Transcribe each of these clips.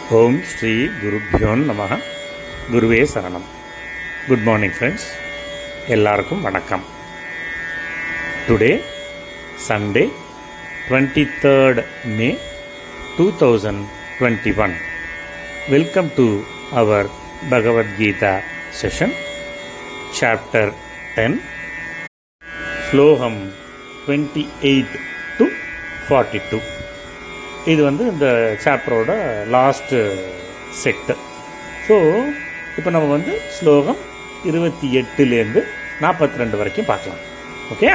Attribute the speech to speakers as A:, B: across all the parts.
A: ஓம் ஸ்ரீ குருப்யோ நம குருவே சரணம் குட் மார்னிங் ஃப்ரெண்ட்ஸ் எல்லாருக்கும் வணக்கம் today Sunday twenty third May two thousand twenty one welcome to our Bhagavad Gita session chapter ten ஸ்லோகம் twenty eight to forty two இது வந்து இந்த சாப்டரோட லாஸ்ட்டு செட்டு ஸோ இப்போ நம்ம வந்து ஸ்லோகம் இருபத்தி எட்டுலேருந்து நாற்பத்தி ரெண்டு வரைக்கும் பார்க்கலாம் ஓகே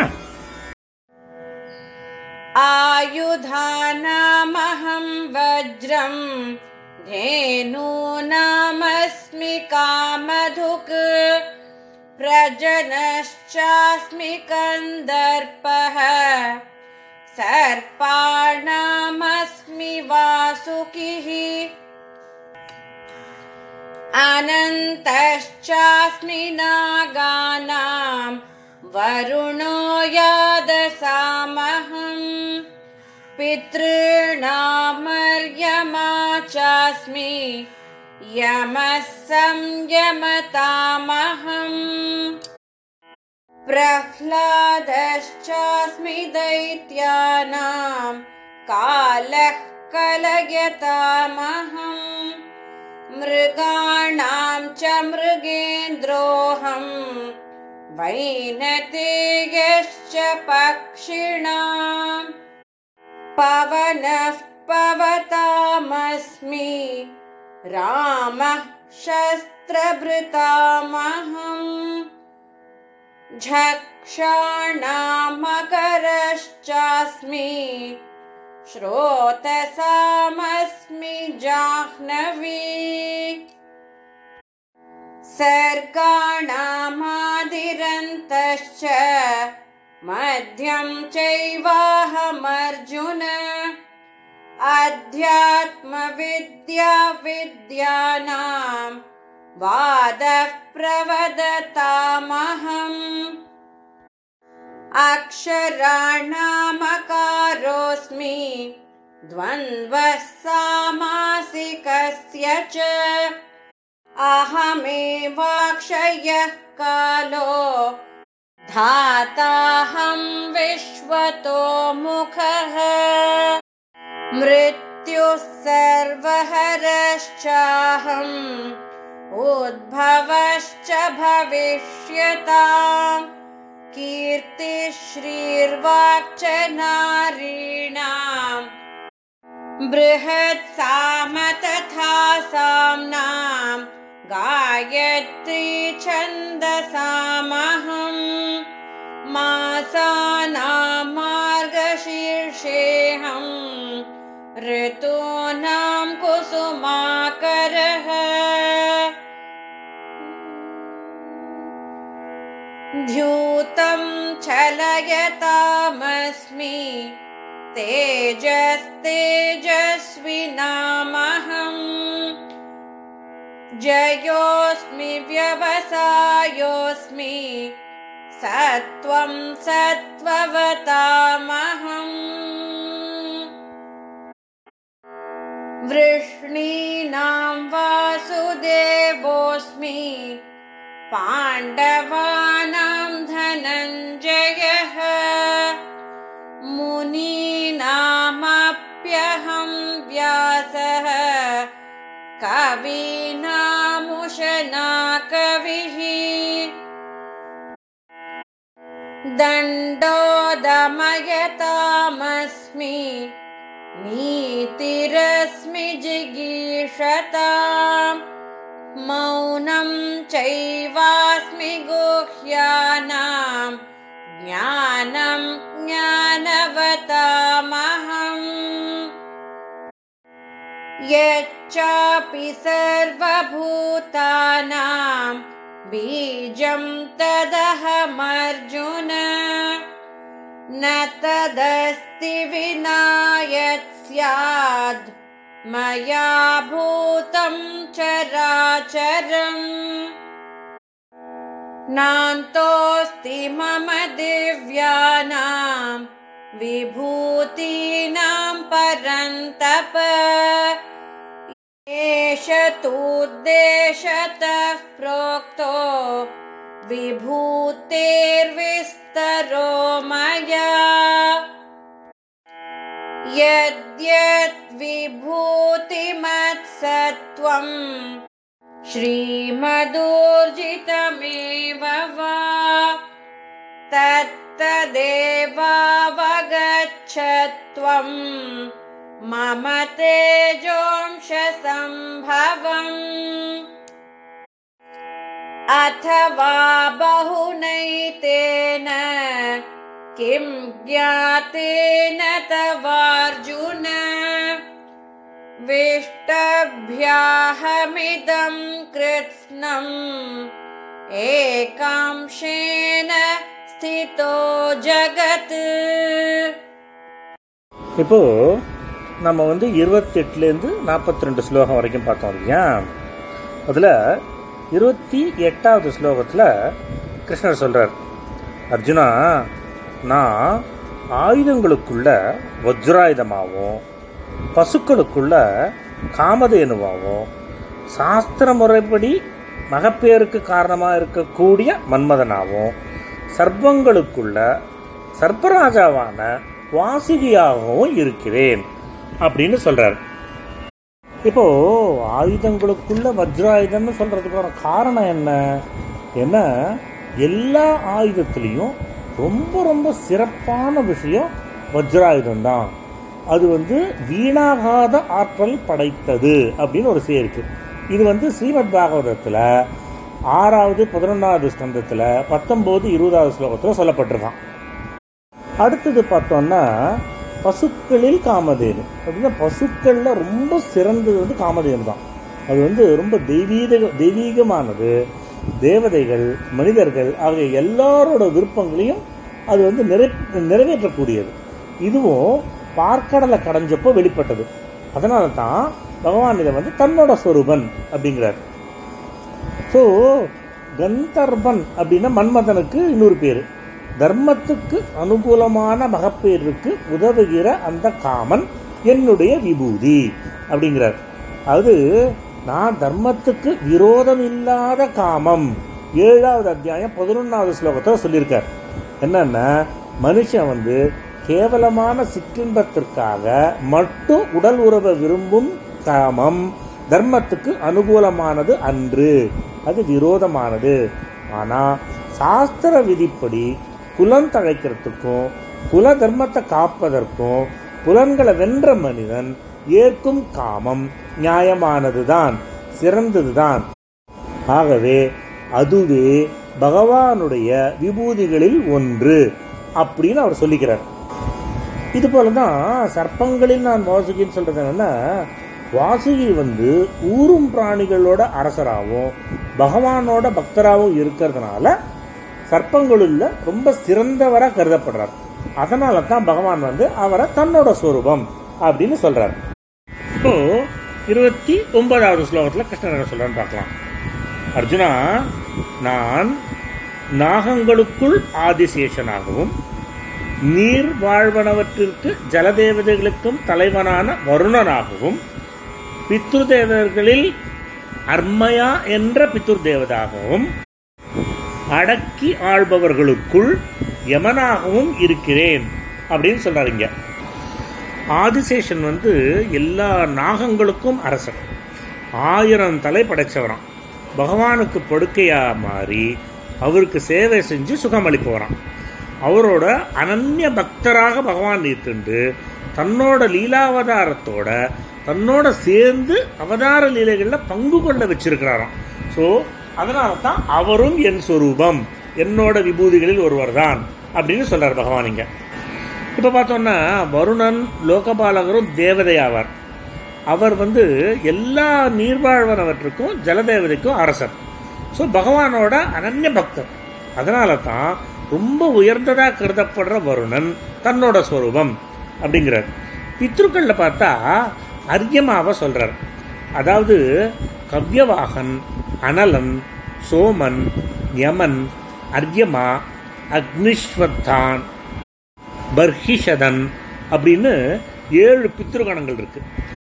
B: आयुधानामहं वज्रं धेनूनामस्मि कामधुक् प्रजनश्चास्मि कन्दर्पः सर्पाणामस्मि वासुकिः अनन्तश्चास्मि नागानां वरुणो यादसामहम् पितॄणामर्यमा चास्मि यमः संयमतामहम् प्रह्लादश्चास्मि दैत्यानां कालः कलयतामहम् मृगाणां च मृगेन्द्रोऽहम् वैनतेयश्च पक्षिणाम् पवनः पवतामस्मि रामः शस्त्रभृतामहम् झक्षाणामकरश्चास्मि श्रोतसामस्मि जाह्नवी सर्गाणामादिरन्तश्च मध्यं चैवाहमर्जुन अध्यात्मविद्या विद्यानां वादः प्रवदतामहम् अक्षराणामकारोऽस्मि द्वन्द्वः सामासिकस्य च अहमेवाक्षयः कालो धाताहं विश्वतो मुखः मृत्युः सर्वहरश्चाहम् उद्भवश्च भविष्यताम् कीर्तिश्रीर्वाक्च नारीणाम् बृहत्साम तथा साम्नाम् गायत्री छन्दसामहम् मासानां मार्गशीर्षेऽहम् ऋतूनां कुसुमाकरः द्यूतं चलयतामस्मि तेजस्तेजस्विनामहम् जयोऽस्मि व्यवसायोऽस्मि सत्त्वं सत्त्ववतामहम् वृष्णीनां वासुदेवोऽस्मि पाण्डवानां धनञ्जयः मुनीनामप्यहं व्यासः कवीनामुशना कविः दण्डोदमयतामस्मि नीतिरस्मि जिगीषताम् मौनं चैवास्मि गुह्यानां ज्ञानं ज्ञानवतामहम् यच्चापि सर्वभूतानां बीजं तदहमर्जुन न तदस्ति विना यत् स्याद् मया भूतं चराचरम् नान्तोऽस्ति मम दिव्यानां विभूतीनां परन्तप एषतुद्देशतः प्रोक्तो विभूतेर्विस्तरो मया यद्यद्विभूतिमत्सत्त्वम् श्रीमदूर्जितमेव वा तत्तदेवावगच्छत्वम् मम तेजोंशसम्भवम् अथवा बहुनैतेन किं ज्ञातेन तवार्जुन विष्टभ्याहमिदं कृत्स्नम् एकांशेन स्थितो जगत्
A: இப்போ நம்ம வந்து இருபத்தெட்டுலேருந்து நாற்பத்தி ரெண்டு ஸ்லோகம் வரைக்கும் பார்த்தோம் இல்லையா அதில் இருபத்தி எட்டாவது ஸ்லோகத்தில் கிருஷ்ணர் சொல்கிறார் அர்ஜுனா நான் ஆயுதங்களுக்குள்ள வஜ்ராயுதமாகவும் பசுக்களுக்குள்ள காமதேனுவாகவும் சாஸ்திர முறைப்படி மகப்பேருக்கு காரணமாக இருக்கக்கூடிய மன்மதனாகவும் சர்ப்பங்களுக்குள்ள சர்ப்பராஜாவான வாசுகியாகவும் இருக்கிறேன் அப்படின்னு சொல்றார் இப்போ ஆயுதங்களுக்குள்ள வஜ்ராயுதம்னு சொல்றதுக்கான காரணம் என்ன ஏன்னா எல்லா ஆயுதத்திலையும் ரொம்ப ரொம்ப சிறப்பான விஷயம் வஜ்ராயுதம் தான் அது வந்து வீணாகாத ஆற்றல் படைத்தது அப்படின்னு ஒரு செய்தி இருக்கு இது வந்து ஸ்ரீமத் பாகவதத்தில் ஆறாவது பதினொன்றாவது ஸ்கந்தத்தில் பத்தொம்போது இருபதாவது ஸ்லோகத்தில் சொல்லப்பட்டிருக்கான் அடுத்தது பார்த்தோம்னா பசுக்களில் காமதேனு அப்படின்னா பசுக்களில் ரொம்ப சிறந்தது வந்து காமதேனு தான் அது வந்து ரொம்ப தெய்வீக தெய்வீகமானது தேவதைகள் மனிதர்கள் ஆகிய எல்லாரோட விருப்பங்களையும் அது வந்து நிறை நிறைவேற்றக்கூடியது இதுவும் பார்க்கடலை கடைஞ்சப்போ வெளிப்பட்டது அதனால தான் பகவான் இதை வந்து தன்னோட சொரூபன் அப்படிங்கிறார் ஸோ கந்தர்பன் அப்படின்னா மன்மதனுக்கு இன்னொரு பேர் தர்மத்துக்கு அனுகூலமான மகப்பேருக்கு உதவுகிற அந்த காமன் என்னுடைய விபூதி அப்படிங்கிறார் அது நான் தர்மத்துக்கு விரோதம் இல்லாத காமம் ஏழாவது அத்தியாயம் பதினொன்றாவது ஸ்லோகத்தில் சொல்லியிருக்கார் என்னன்னா மனுஷன் வந்து கேவலமான சிற்றின்பத்திற்காக மட்டும் உடல் உறவை விரும்பும் காமம் தர்மத்துக்கு அனுகூலமானது அன்று அது விரோதமானது ஆனால் சாஸ்திர விதிப்படி குலம் தழைக்கிறதுக்கும் குல தர்மத்தை காப்பதற்கும் புலன்களை வென்ற மனிதன் ஏற்கும் காமம் நியாயமானதுதான் சிறந்ததுதான் ஆகவே அதுவே பகவானுடைய விபூதிகளில் ஒன்று அப்படின்னு அவர் சொல்லிக்கிறார் இது போல தான் சர்ப்பங்களில் நான் வாசுகின்னு சொல்றது என்னன்னா வாசுகி வந்து ஊரும் பிராணிகளோட அரசராகவும் பகவானோட பக்தராகவும் இருக்கிறதுனால சர்ப்பங்களுள்ள ரொம்ப சிறந்தவராக கருதப்படுறார் அதனால தான் பகவான் வந்து அவரை தன்னோட ஸ்வரூபம் அப்படின்னு சொல்றார் இப்போ இருபத்தி ஒன்பதாவது ஸ்லோகத்தில் கிருஷ்ணர் என்ன சொல்றான்னு பார்க்கலாம் அர்ஜுனா நான் நாகங்களுக்குள் ஆதிசேஷனாகவும் நீர் வாழ்வனவற்றிற்கு ஜலதேவதைகளுக்கும் தலைவனான வருணனாகவும் பித்ருதேவர்களில் அர்மயா என்ற பித்ருதேவதாகவும் அடக்கி ஆள்பவர்களுக்குள் யமனாகவும் இருக்கிறேன் அப்படின்னு சொல்றாருங்க ஆதிசேஷன் வந்து எல்லா நாகங்களுக்கும் அரசன் ஆயிரம் தலை படைச்சவரான் பகவானுக்கு படுக்கையா மாறி அவருக்கு சேவை செஞ்சு சுகமளிப்பவரான் அவரோட அனன்ய பக்தராக பகவான் நீத்துண்டு தன்னோட லீலாவதாரத்தோட தன்னோட சேர்ந்து அவதார லீலைகளில் பங்கு கொள்ள வச்சிருக்கிறாராம் ஸோ அதனால தான் அவரும் என் சொரூபம் என்னோட விபூதிகளில் ஒருவர் தான் அப்படின்னு சொல்றார் பகவான் இங்க இப்போ பார்த்தோம்னா வருணன் லோகபாலகரும் தேவதையாவார் அவர் வந்து எல்லா நீர்வாழ்வனவற்றுக்கும் ஜலதேவதைக்கும் அரசர் ஸோ பகவானோட அனன்ய பக்தர் அதனால தான் ரொம்ப உயர்ந்ததாக கருதப்படுற வருணன் தன்னோட ஸ்வரூபம் அப்படிங்கிறார் பித்ருக்களில் பார்த்தா அர்யமாவை சொல்றார் அதாவது கவ்யவாகன் அனலன் சோமன் யமன் அர்யமா அக்னிஸ்வத்தான் பர்ஹிஷதன் அப்படின்னு ஏழு பித்ருகணங்கள் இருக்கு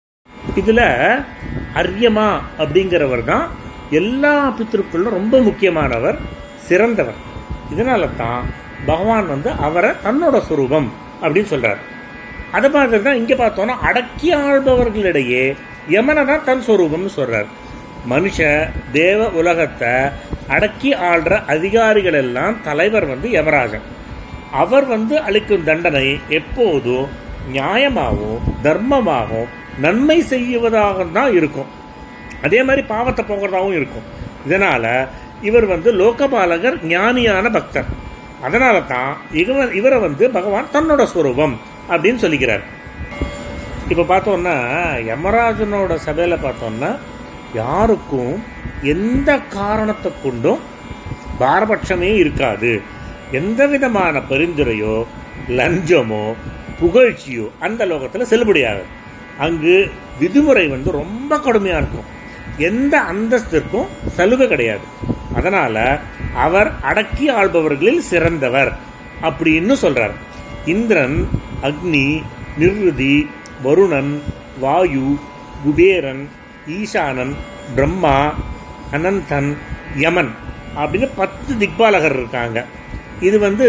A: இதில் அர்யமா அப்படிங்கிறவர் தான் எல்லா பித்திருக்களும் ரொம்ப முக்கியமானவர் சிறந்தவர் இதனால தான் பகவான் வந்து அவரை தன்னோட சுரூபம் அப்படின்னு சொல்றார் அதை மாதிரி தான் இங்கே பார்த்தோன்னா அடக்கி ஆள்பவர்களிடையே யமனை தான் தன் சொரூபம்னு சொல்றார் மனுஷ தேவ உலகத்தை அடக்கி ஆள்ற அதிகாரிகள் எல்லாம் தலைவர் வந்து யமராஜன் அவர் வந்து அளிக்கும் தண்டனை எப்போதும் நியாயமாகவும் தர்மமாகவும் நன்மை செய்வதாக தான் இருக்கும் அதே மாதிரி பாவத்தை போகிறதாகவும் இருக்கும் இதனால இவர் வந்து லோகபாலகர் ஞானியான பக்தர் அதனால தான் இவர் இவரை வந்து பகவான் தன்னோட ஸ்வரூபம் அப்படின்னு சொல்லிக்கிறார் இப்போ பார்த்தோம்னா யமராஜனோட சபையில் பார்த்தோம்னா யாருக்கும் எந்த காரணத்தை கொண்டும் பாரபட்சமே இருக்காது எந்த விதமான பரிந்துரையோ லஞ்சமோ புகழ்ச்சியோ அந்த லோகத்தில் செல்லுபடியாகும் அங்கு விதிமுறை வந்து ரொம்ப கடுமையாக இருக்கும் எந்த அந்தஸ்திற்கும் சலுகை கிடையாது அதனால அவர் அடக்கி ஆள்பவர்களில் சிறந்தவர் அப்படின்னு சொல்றார் இந்திரன் அக்னி நிர்ருதி வருணன் வாயு குபேரன் ஈசானன் பிரம்மா அனந்தன் யமன் அப்படின்னு பத்து திக்பாலகர் இருக்காங்க இது வந்து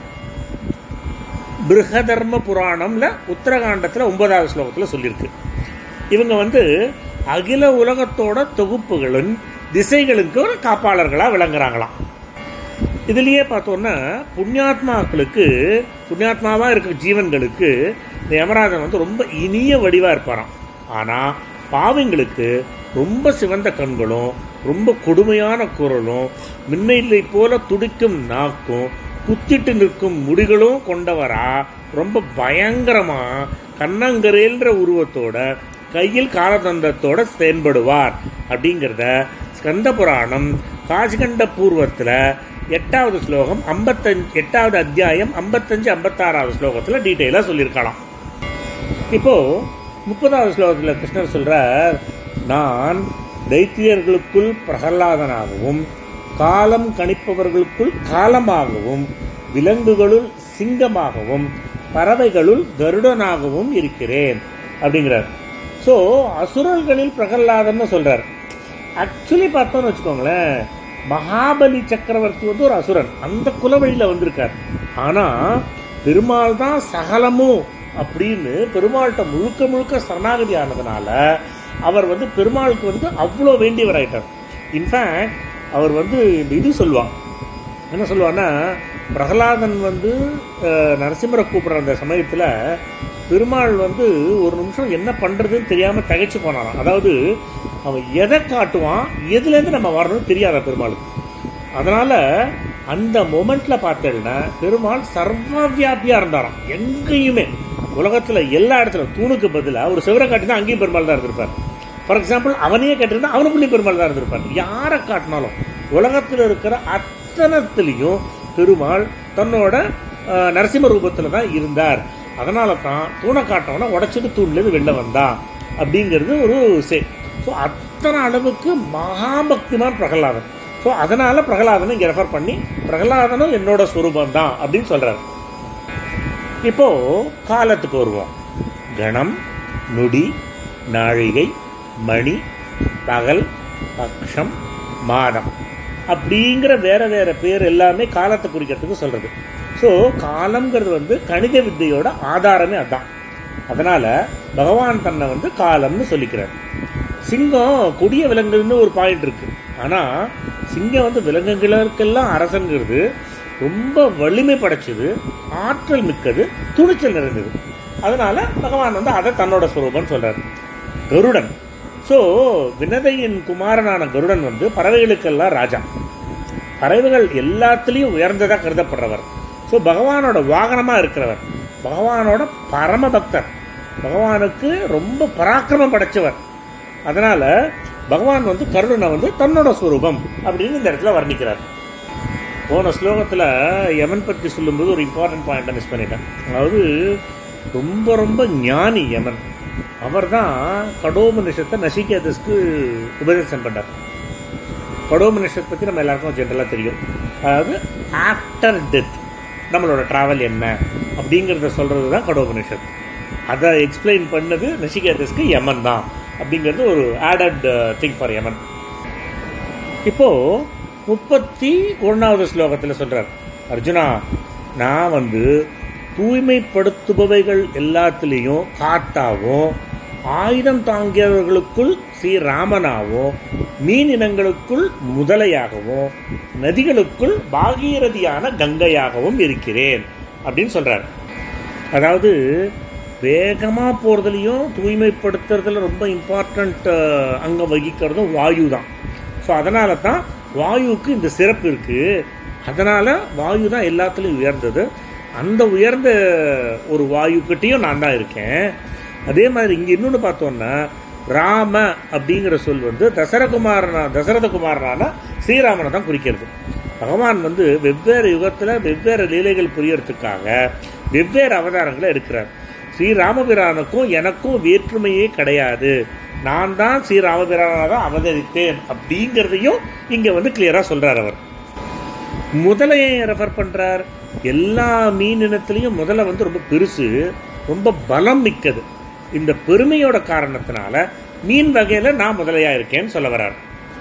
A: பிருகதர்ம புராணம்ல உத்தரகாண்டத்தில் ஒன்பதாவது ஸ்லோகத்தில் சொல்லியிருக்கு இவங்க வந்து அகில உலகத்தோட தொகுப்புகளின் திசைகளுக்கு ஒரு காப்பாளர்களாக விளங்குறாங்களாம் இதுலயே பார்த்தோன்னா புண்ணியாத்மாக்களுக்கு புண்ணியாத்மாவாக இருக்க ஜீவன்களுக்கு இந்த யமராஜன் வந்து ரொம்ப இனிய வடிவாக இருப்பாராம் ஆனால் பாவிங்களுக்கு ரொம்ப சிவந்த கண்களும் ரொம்ப கொடுமையான குரலும் மின்னைலை போல துடிக்கும் நாக்கும் குத்திட்டு நிற்கும் முடிகளும் கொண்டவரா ரொம்ப பயங்கரமா கண்ணங்கரேல்ன்ற உருவத்தோட கையில் காலதந்தத்தோட செயல்படுவார் அப்படிங்கிறத ஸ்கந்த புராணம் காசிகண்ட பூர்வத்தில் எட்டாவது ஸ்லோகம் ஐம்பத்தஞ்சு எட்டாவது அத்தியாயம் ஐம்பத்தஞ்சு ஐம்பத்தாறாவது ஸ்லோகத்தில் டீட்டெயிலாக சொல்லியிருக்கலாம் இப்போ முப்பதாவது ஸ்லோகத்தில் கிருஷ்ணர் சொல்றார் நான் தைத்தியர்களுக்குள் பிரகலாதனாகவும் காலம் கணிப்பவர்களுக்குள் காலமாகவும் விலங்குகளுள் சிங்கமாகவும் பறவைகளுள் கருடனாகவும் இருக்கிறேன் அப்படிங்கிறார் ஸோ அசுரர்களில் பிரகலாதன்னு சொல்றார் ஆக்சுவலி பார்த்தோம்னு வச்சுக்கோங்களேன் மகாபலி சக்கரவர்த்தி வந்து ஒரு அசுரன் அந்த குலவழியில் வந்திருக்கார் ஆனால் பெருமாள் தான் சகலமும் அப்படின்னு பெருமாள்கிட்ட முழுக்க முழுக்க சரணாகதி ஆனதுனால அவர் வந்து பெருமாளுக்கு வந்து அவ்வளோ வேண்டியவராயிட்டார் இன்ஃபேக்ட் அவர் வந்து இந்த இது சொல்லுவான் என்ன சொல்லுவான்னா பிரகலாதன் வந்து அஹ், நரசிம்மரை கூப்பிடுற அந்த சமயத்தில் பெருமாள் வந்து ஒரு நிமிஷம் என்ன பண்ணுறதுன்னு தெரியாமல் திகைச்சு போனாராம் அதாவது அவன் எதை காட்டுவான் எதுலேருந்து நம்ம வரணும்னு தெரியாத பெருமாளுக்கு அதனால் அந்த மொமெண்ட்ல பார்த்தேன்னா பெருமாள் சர்வவியாபியாக இருந்தாராம் எங்கேயுமே உலகத்தில் எல்லா இடத்துல தூணுக்கு பதிலாக ஒரு சிவரை காட்டினா அங்கேயும் பெருமாள் தான் இருந்திருப்பார் ஃபார் எக்ஸாம்பிள் அவனையே கேட்டிருந்தா அவனுக்குள்ளேயும் பெருமாள் தான் இருந்திருப்பார் யாரை காட்டினாலும் உலகத்தில் இருக்கிற அத்தனத்திலையும் பெருமாள் தன்னோட அஹ், நரசிம்ம ரூபத்தில் தான் இருந்தார் அதனால தான் தூணை காட்டவன உடச்சிட்டு தூண்லேருந்து வெளில வந்தான் அப்படிங்கிறது ஒரு சே ஸோ அத்தனை அளவுக்கு மகாபக்திமான் பிரகலாதன் ஸோ அதனால பிரகலாதனை இங்கே ரெஃபர் பண்ணி பிரகலாதனும் என்னோட ஸ்வரூபம் தான் அப்படின்னு சொல்றாரு இப்போ காலத்துக்கு வருவோம் கணம் நொடி நாழிகை மணி பகல் பக்ஷம் மாதம் அப்படிங்கிற வேற வேற பேர் எல்லாமே காலத்தை குறிக்கிறதுக்கு சொல்றது ஸோ காலம்ங்கிறது வந்து கணித வித்தையோட ஆதாரமே அதான் அதனால பகவான் தன்னை வந்து காலம்னு சொல்லிக்கிறார் சிங்கம் கொடிய விலங்குன்னு ஒரு பாயிண்ட் இருக்கு ஆனா சிங்கம் வந்து விலங்குகளுக்கெல்லாம் அரசங்கிறது ரொம்ப வலிமை படைச்சது ஆற்றல் மிக்கது துணிச்சல் நிறைந்தது அதனால பகவான் வந்து அதை தன்னோட ஸ்வரூபம் சொல்றாரு கருடன் ஸோ வினதையின் குமாரனான கருடன் வந்து பறவைகளுக்கெல்லாம் ராஜா பறவைகள் எல்லாத்துலேயும் உயர்ந்ததாக கருதப்படுறவர் ஸோ பகவானோட வாகனமாக இருக்கிறவர் பகவானோட பரம பக்தர் பகவானுக்கு ரொம்ப பராக்கிரமம் படைச்சவர் அதனால பகவான் வந்து கருணனை வந்து தன்னோட ஸ்வரூபம் அப்படின்னு இந்த இடத்துல வர்ணிக்கிறார் போன ஸ்லோகத்தில் யமன் பற்றி சொல்லும்போது ஒரு இம்பார்ட்டன்ட் பாயிண்ட்டை மிஸ் பண்ணிட்டேன் அதாவது ரொம்ப ரொம்ப ஞானி யமன் அவர் தான் கடோமனிஷத்தை நசிகேதஸ்க்கு உபதேசம் பண்ணார் கடோமனிஷத் பற்றி நம்ம எல்லாருக்கும் ஜென்ரலாக தெரியும் அதாவது ஆஃப்டர் டெத் நம்மளோட ட்ராவல் என்ன அப்படிங்கிறத சொல்கிறது தான் கடோபனிஷத் அதை எக்ஸ்பிளைன் பண்ணது நசிகேதஸ்க்கு யமன் தான் அப்படிங்கிறது ஒரு ஆடட் திங் ஃபார் யமன் இப்போ முப்பத்தி ஒன்றாவது ஸ்லோகத்தில் சொல்றார் அர்ஜுனா நான் வந்து தூய்மைப்படுத்துபவைகள் எல்லாத்துலேயும் காத்தாவும் ஆயுதம் தாங்கியவர்களுக்குள் ஸ்ரீராமனாகவும் மீன் இனங்களுக்குள் முதலையாகவும் நதிகளுக்குள் பாகீரதியான கங்கையாகவும் இருக்கிறேன் அப்படின்னு சொல்றார் அதாவது வேகமாக போகிறதுலையும் தூய்மைப்படுத்துறதுல ரொம்ப இம்பார்ட்டண்ட் அங்கம் வகிக்கிறதும் வாயு தான் ஸோ அதனால தான் வாயுவுக்கு இந்த சிறப்பு இருக்குது அதனால் வாயு தான் எல்லாத்துலேயும் உயர்ந்தது அந்த உயர்ந்த ஒரு வாயுக்கிட்டேயும் நான் தான் இருக்கேன் அதே மாதிரி இங்கே இன்னொன்று பார்த்தோன்னா ராம அப்படிங்கிற சொல் வந்து தசரகுமாரனா தசரதகுமாரனான ஸ்ரீராமனை தான் குறிக்கிறது பகவான் வந்து வெவ்வேறு யுகத்தில் வெவ்வேறு லீலைகள் புரியறதுக்காக வெவ்வேறு அவதாரங்களை இருக்கிறார் ஸ்ரீராமபிரானுக்கும் எனக்கும் வேற்றுமையே கிடையாது நான் தான் ஸ்ரீராமபிரானாக தான் அவதரித்தேன் அப்படிங்கிறதையும் இங்கே வந்து கிளியராக சொல்கிறார் அவர் முதலையை ரெஃபர் பண்ணுறார் எல்லா மீன் இனத்துலேயும் முதல்ல வந்து ரொம்ப பெருசு ரொம்ப பலம் மிக்கது இந்த பெருமையோட காரணத்தினால மீன் வகையில் நான் முதலையாக இருக்கேன்னு சொல்ல வர்றார்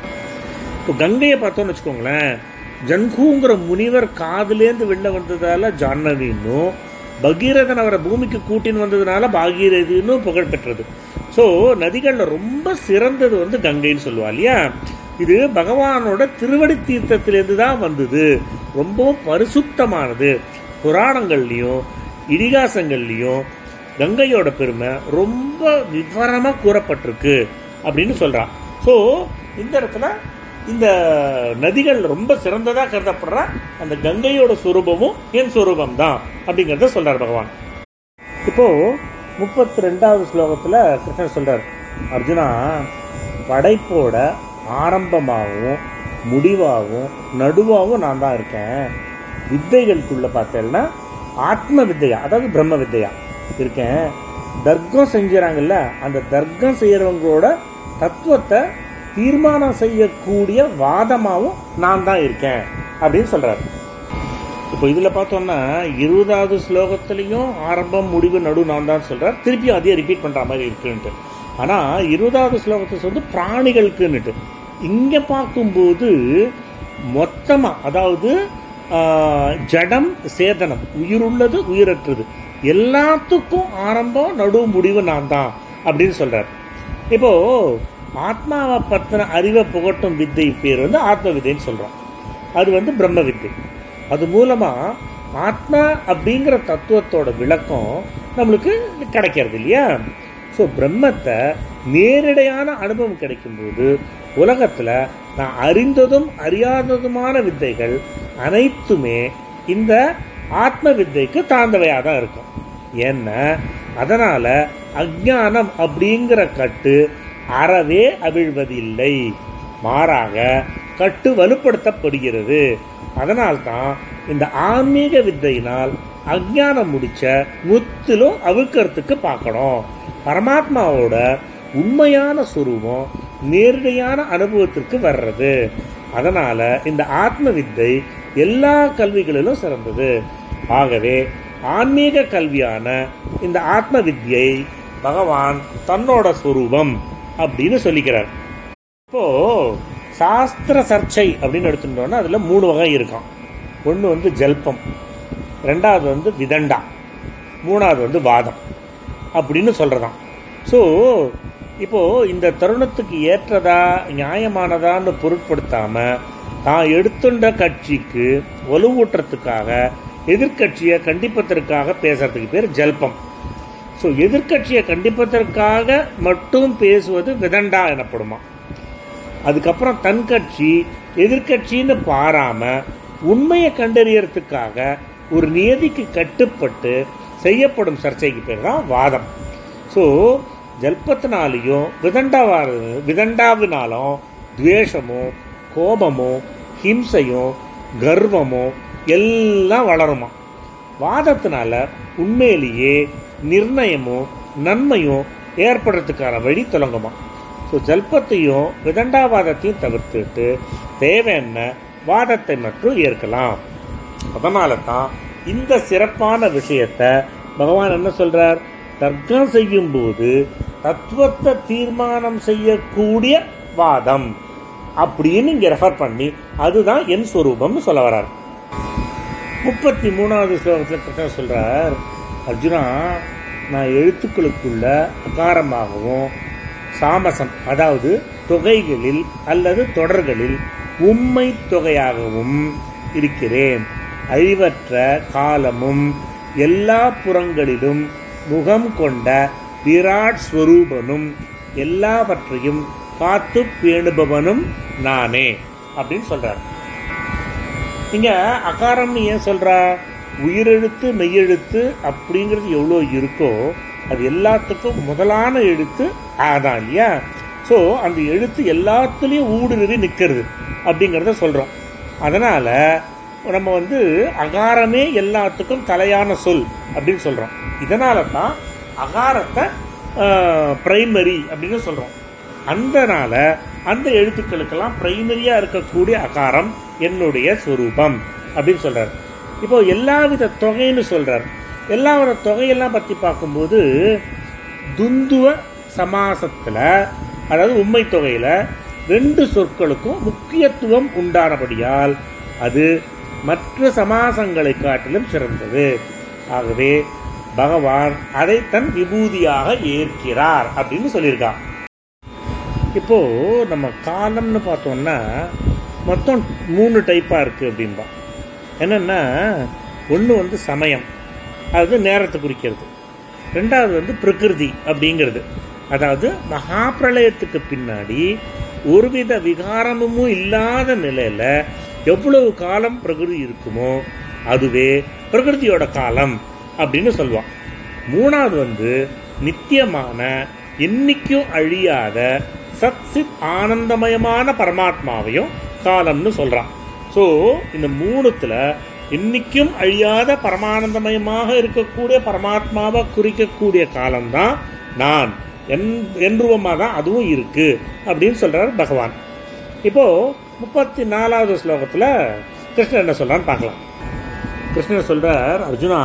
A: இப்போ கங்கையை பார்த்தோம்னு வச்சுக்கோங்களேன் ஜன்கூங்கிற முனிவர் காதுலேருந்து வெளில வந்ததால ஜான்னவின்னும் பகீரதன் அவரை பூமிக்கு கூட்டின்னு வந்ததுனால பாகீரதின்னு புகழ் பெற்றது ஸோ நதிகளில் ரொம்ப சிறந்தது வந்து கங்கைன்னு சொல்லுவா இல்லையா இது பகவானோட திருவடி தீர்த்தத்திலேருந்து தான் வந்தது ரொம்பவும் பரிசுத்தமானது புராணங்கள்லையும் இதிகாசங்கள்லையும் கங்கையோட பெருமை ரொம்ப விவரமாக கூறப்பட்டிருக்கு அப்படின்னு சொல்கிறான் ஸோ இந்த இடத்துல இந்த நதிகள் ரொம்ப சிறந்ததாக கருதப்படுற அந்த கங்கையோட சுரூபமும் என் சுரூபம் தான் அப்படிங்கிறத சொல்றார் பகவான் இப்போ முப்பத்தி ரெண்டாவது ஸ்லோகத்தில் கிருஷ்ணர் சொல்றார் அர்ஜுனா படைப்போட ஆரம்பமாகவும் முடிவாகவும் நடுவாகவும் நான் தான் இருக்கேன் வித்தைகளுக்குள்ள பார்த்தேன்னா ஆத்ம வித்தையா அதாவது பிரம்ம வித்தையா இருக்கேன் தர்க்கம் செஞ்சுறாங்கல்ல அந்த தர்க்கம் செய்யறவங்களோட தத்துவத்தை தீர்மானம் செய்யக்கூடிய வாதமாகவும் நான் தான் இருக்கேன் அப்படின்னு சொல்றாரு இப்போ இதில் பார்த்தோம்னா இருபதாவது ஸ்லோகத்துலேயும் ஆரம்பம் முடிவு நடு நான் தான் சொல்கிறார் திருப்பியும் அதே ரிப்பீட் பண்ணுற மாதிரி இருக்குன்ட்டு ஆனால் இருபதாவது ஸ்லோகத்தை வந்து பிராணிகளுக்குன்னுட்டு இங்கே பார்க்கும்போது மொத்தமாக அதாவது ஆஹ், ஜடம் சேதனம் உயிருள்ளது உயிரற்றது எல்லாத்துக்கும் ஆரம்பம் நடு முடிவு நான் தான் அப்படின்னு சொல்கிறார் இப்போ ஆத்மாவை பற்றின அறிவை புகட்டும் வித்தை பேர் வந்து ஆத்ம வித்தைன்னு சொல்கிறோம் அது வந்து பிரம்ம வித்தை அது மூலமாக ஆத்மா அப்படிங்கிற தத்துவத்தோட விளக்கம் நம்மளுக்கு கிடைக்கிறது இல்லையா ஸோ பிரம்மத்தை நேரடியான அனுபவம் கிடைக்கும்போது உலகத்தில் நான் அறிந்ததும் அறியாததுமான வித்தைகள் அனைத்துமே இந்த ஆத்ம வித்தைக்கு தாழ்ந்தவையாக தான் இருக்கும் ஏன்னா அதனால் அஜ்ஞானம் அப்படிங்கிற கட்டு அறவே அவிழ்வதில்லை மாறாக கட்டு வலுப்படுத்தப்படுகிறது அதனால்தான் இந்த ஆன்மீக வித்தையினால் அஜ்ஞானம் முடிச்ச முத்திலும் அவிழ்க்கறதுக்கு பார்க்கணும் பரமாத்மாவோட உண்மையான சுரூபம் நேரடியான அனுபவத்திற்கு வர்றது அதனால இந்த ஆத்ம வித்தை எல்லா கல்விகளிலும் சிறந்தது ஆகவே ஆன்மீக கல்வியான இந்த ஆத்ம வித்யை பகவான் தன்னோட சுரூபம் அப்படின்னு சொல்லிக்கிறார் இப்போ சாஸ்திர சர்ச்சை அப்படின்னு எடுத்துட்டோம்னா அதில் மூணு வகை இருக்கான் ஒன்று வந்து ஜல்பம் ரெண்டாவது வந்து விதண்டா மூணாவது வந்து வாதம் அப்படின்னு சொல்கிறதாம் ஸோ இப்போது இந்த தருணத்துக்கு ஏற்றதா நியாயமானதான்னு பொருட்படுத்தாமல் தான் எடுத்துண்ட கட்சிக்கு வலுவூட்டுறதுக்காக எதிர்க்கட்சியை கண்டிப்பதற்காக பேசுறதுக்கு பேர் ஜல்பம் ஸோ எதிர்க்கட்சியை கண்டிப்பதற்காக மட்டும் பேசுவது விதண்டா எனப்படுமா அதுக்கப்புறம் தன் கட்சி எதிர்க்கட்சின்னு பாராம உண்மையை கண்டறியறதுக்காக ஒரு நியதிக்கு கட்டுப்பட்டு செய்யப்படும் சர்ச்சைக்கு பேர் தான் வாதம் ஸோ ஜல்பத்தினாலையும் விதண்டாவா விதண்டாவினாலும் துவேஷமும் கோபமும் ஹிம்சையும் கர்வமும் எல்லாம் வளருமா வாதத்தினால உண்மையிலேயே நிர்ணயமும் நன்மையும் ஏற்படுறதுக்கான வழி தொடங்குமா ஸோ ஜல்பத்தையும் விதண்டாவாதத்தையும் தவிர்த்துட்டு தேவையான வாதத்தை மட்டும் ஏற்கலாம் அதனால தான் இந்த சிறப்பான விஷயத்தை பகவான் என்ன சொல்றார் தர்க்கம் செய்யும்போது தத்துவத்தை தீர்மானம் செய்யக்கூடிய வாதம் அப்படின்னு இங்க ரெஃபர் பண்ணி அதுதான் என் ஸ்வரூபம்னு சொல்ல வர்றார் முப்பத்தி மூணாவது ஸ்லோகத்தில் கிருஷ்ணர் சொல்றார் அர்ஜுனா நான் எழுத்துக்களுக்குள்ள அகாரமாகவும் சாமசம் அதாவது தொகைகளில் அல்லது தொடர்களில் உம்மை தொகையாகவும் இருக்கிறேன் அழிவற்ற காலமும் எல்லா புறங்களிலும் முகம் கொண்ட விராட் ஸ்வரூபனும் எல்லாவற்றையும் காத்து பேணுபவனும் நானே அப்படின்னு சொல்றார் இங்க அகாரம்னு ஏன் சொல்றா உயிரெழுத்து மெய்யெழுத்து அப்படிங்கிறது எவ்வளோ இருக்கோ அது எல்லாத்துக்கும் முதலான எழுத்து ஆதான் இல்லையா ஸோ அந்த எழுத்து எல்லாத்துலேயும் ஊடுருவி நிற்கிறது அப்படிங்கிறத சொல்கிறோம் அதனால் நம்ம வந்து அகாரமே எல்லாத்துக்கும் தலையான சொல் அப்படின்னு சொல்கிறோம் இதனால தான் அகாரத்தை பிரைமரி அப்படின்னு சொல்கிறோம் அந்தனால அந்த எழுத்துக்களுக்கெல்லாம் பிரைமரியா இருக்கக்கூடிய அகாரம் என்னுடைய ஸ்வரூபம் அப்படின்னு சொல்றார் இப்போ எல்லாவித தொகைன்னு சொல்றார் எல்லாவித தொகையெல்லாம் பத்தி பார்க்கும்போது துந்துவ சமாசத்துல அதாவது உண்மை தொகையில ரெண்டு சொற்களுக்கும் முக்கியத்துவம் உண்டானபடியால் அது மற்ற சமாசங்களை காட்டிலும் சிறந்தது ஆகவே பகவான் அதை தன் விபூதியாக ஏற்கிறார் அப்படின்னு சொல்லியிருக்கான் இப்போ நம்ம காலம்னு பார்த்தோம்னா மொத்தம் மூணு டைப்பாக இருக்குது அப்படின்பா என்னென்னா ஒன்று வந்து சமயம் அது நேரத்தை குறிக்கிறது ரெண்டாவது வந்து பிரகிருதி அப்படிங்கிறது அதாவது மகாபிரளயத்துக்கு பின்னாடி ஒருவித விகாரமும் இல்லாத நிலையில் எவ்வளவு காலம் பிரகிருதி இருக்குமோ அதுவே பிரகிருதியோட காலம் அப்படின்னு சொல்லுவான் மூணாவது வந்து நித்தியமான என்னைக்கும் அழியாத சத் சித் ஆனந்தமயமான பரமாத்மாவையும் காலம்னு சொல்றான் ஸோ இந்த மூணுத்துல இன்னைக்கும் அழியாத பரமானந்தமயமாக இருக்கக்கூடிய பரமாத்மாவை குறிக்கக்கூடிய காலம்தான் நான் என் என்றுவமாக தான் அதுவும் இருக்கு அப்படின்னு சொல்றார் பகவான் இப்போ முப்பத்தி நாலாவது ஸ்லோகத்துல கிருஷ்ணன் என்ன சொல்றான்னு பார்க்கலாம் கிருஷ்ணர் சொல்றார் அர்ஜுனா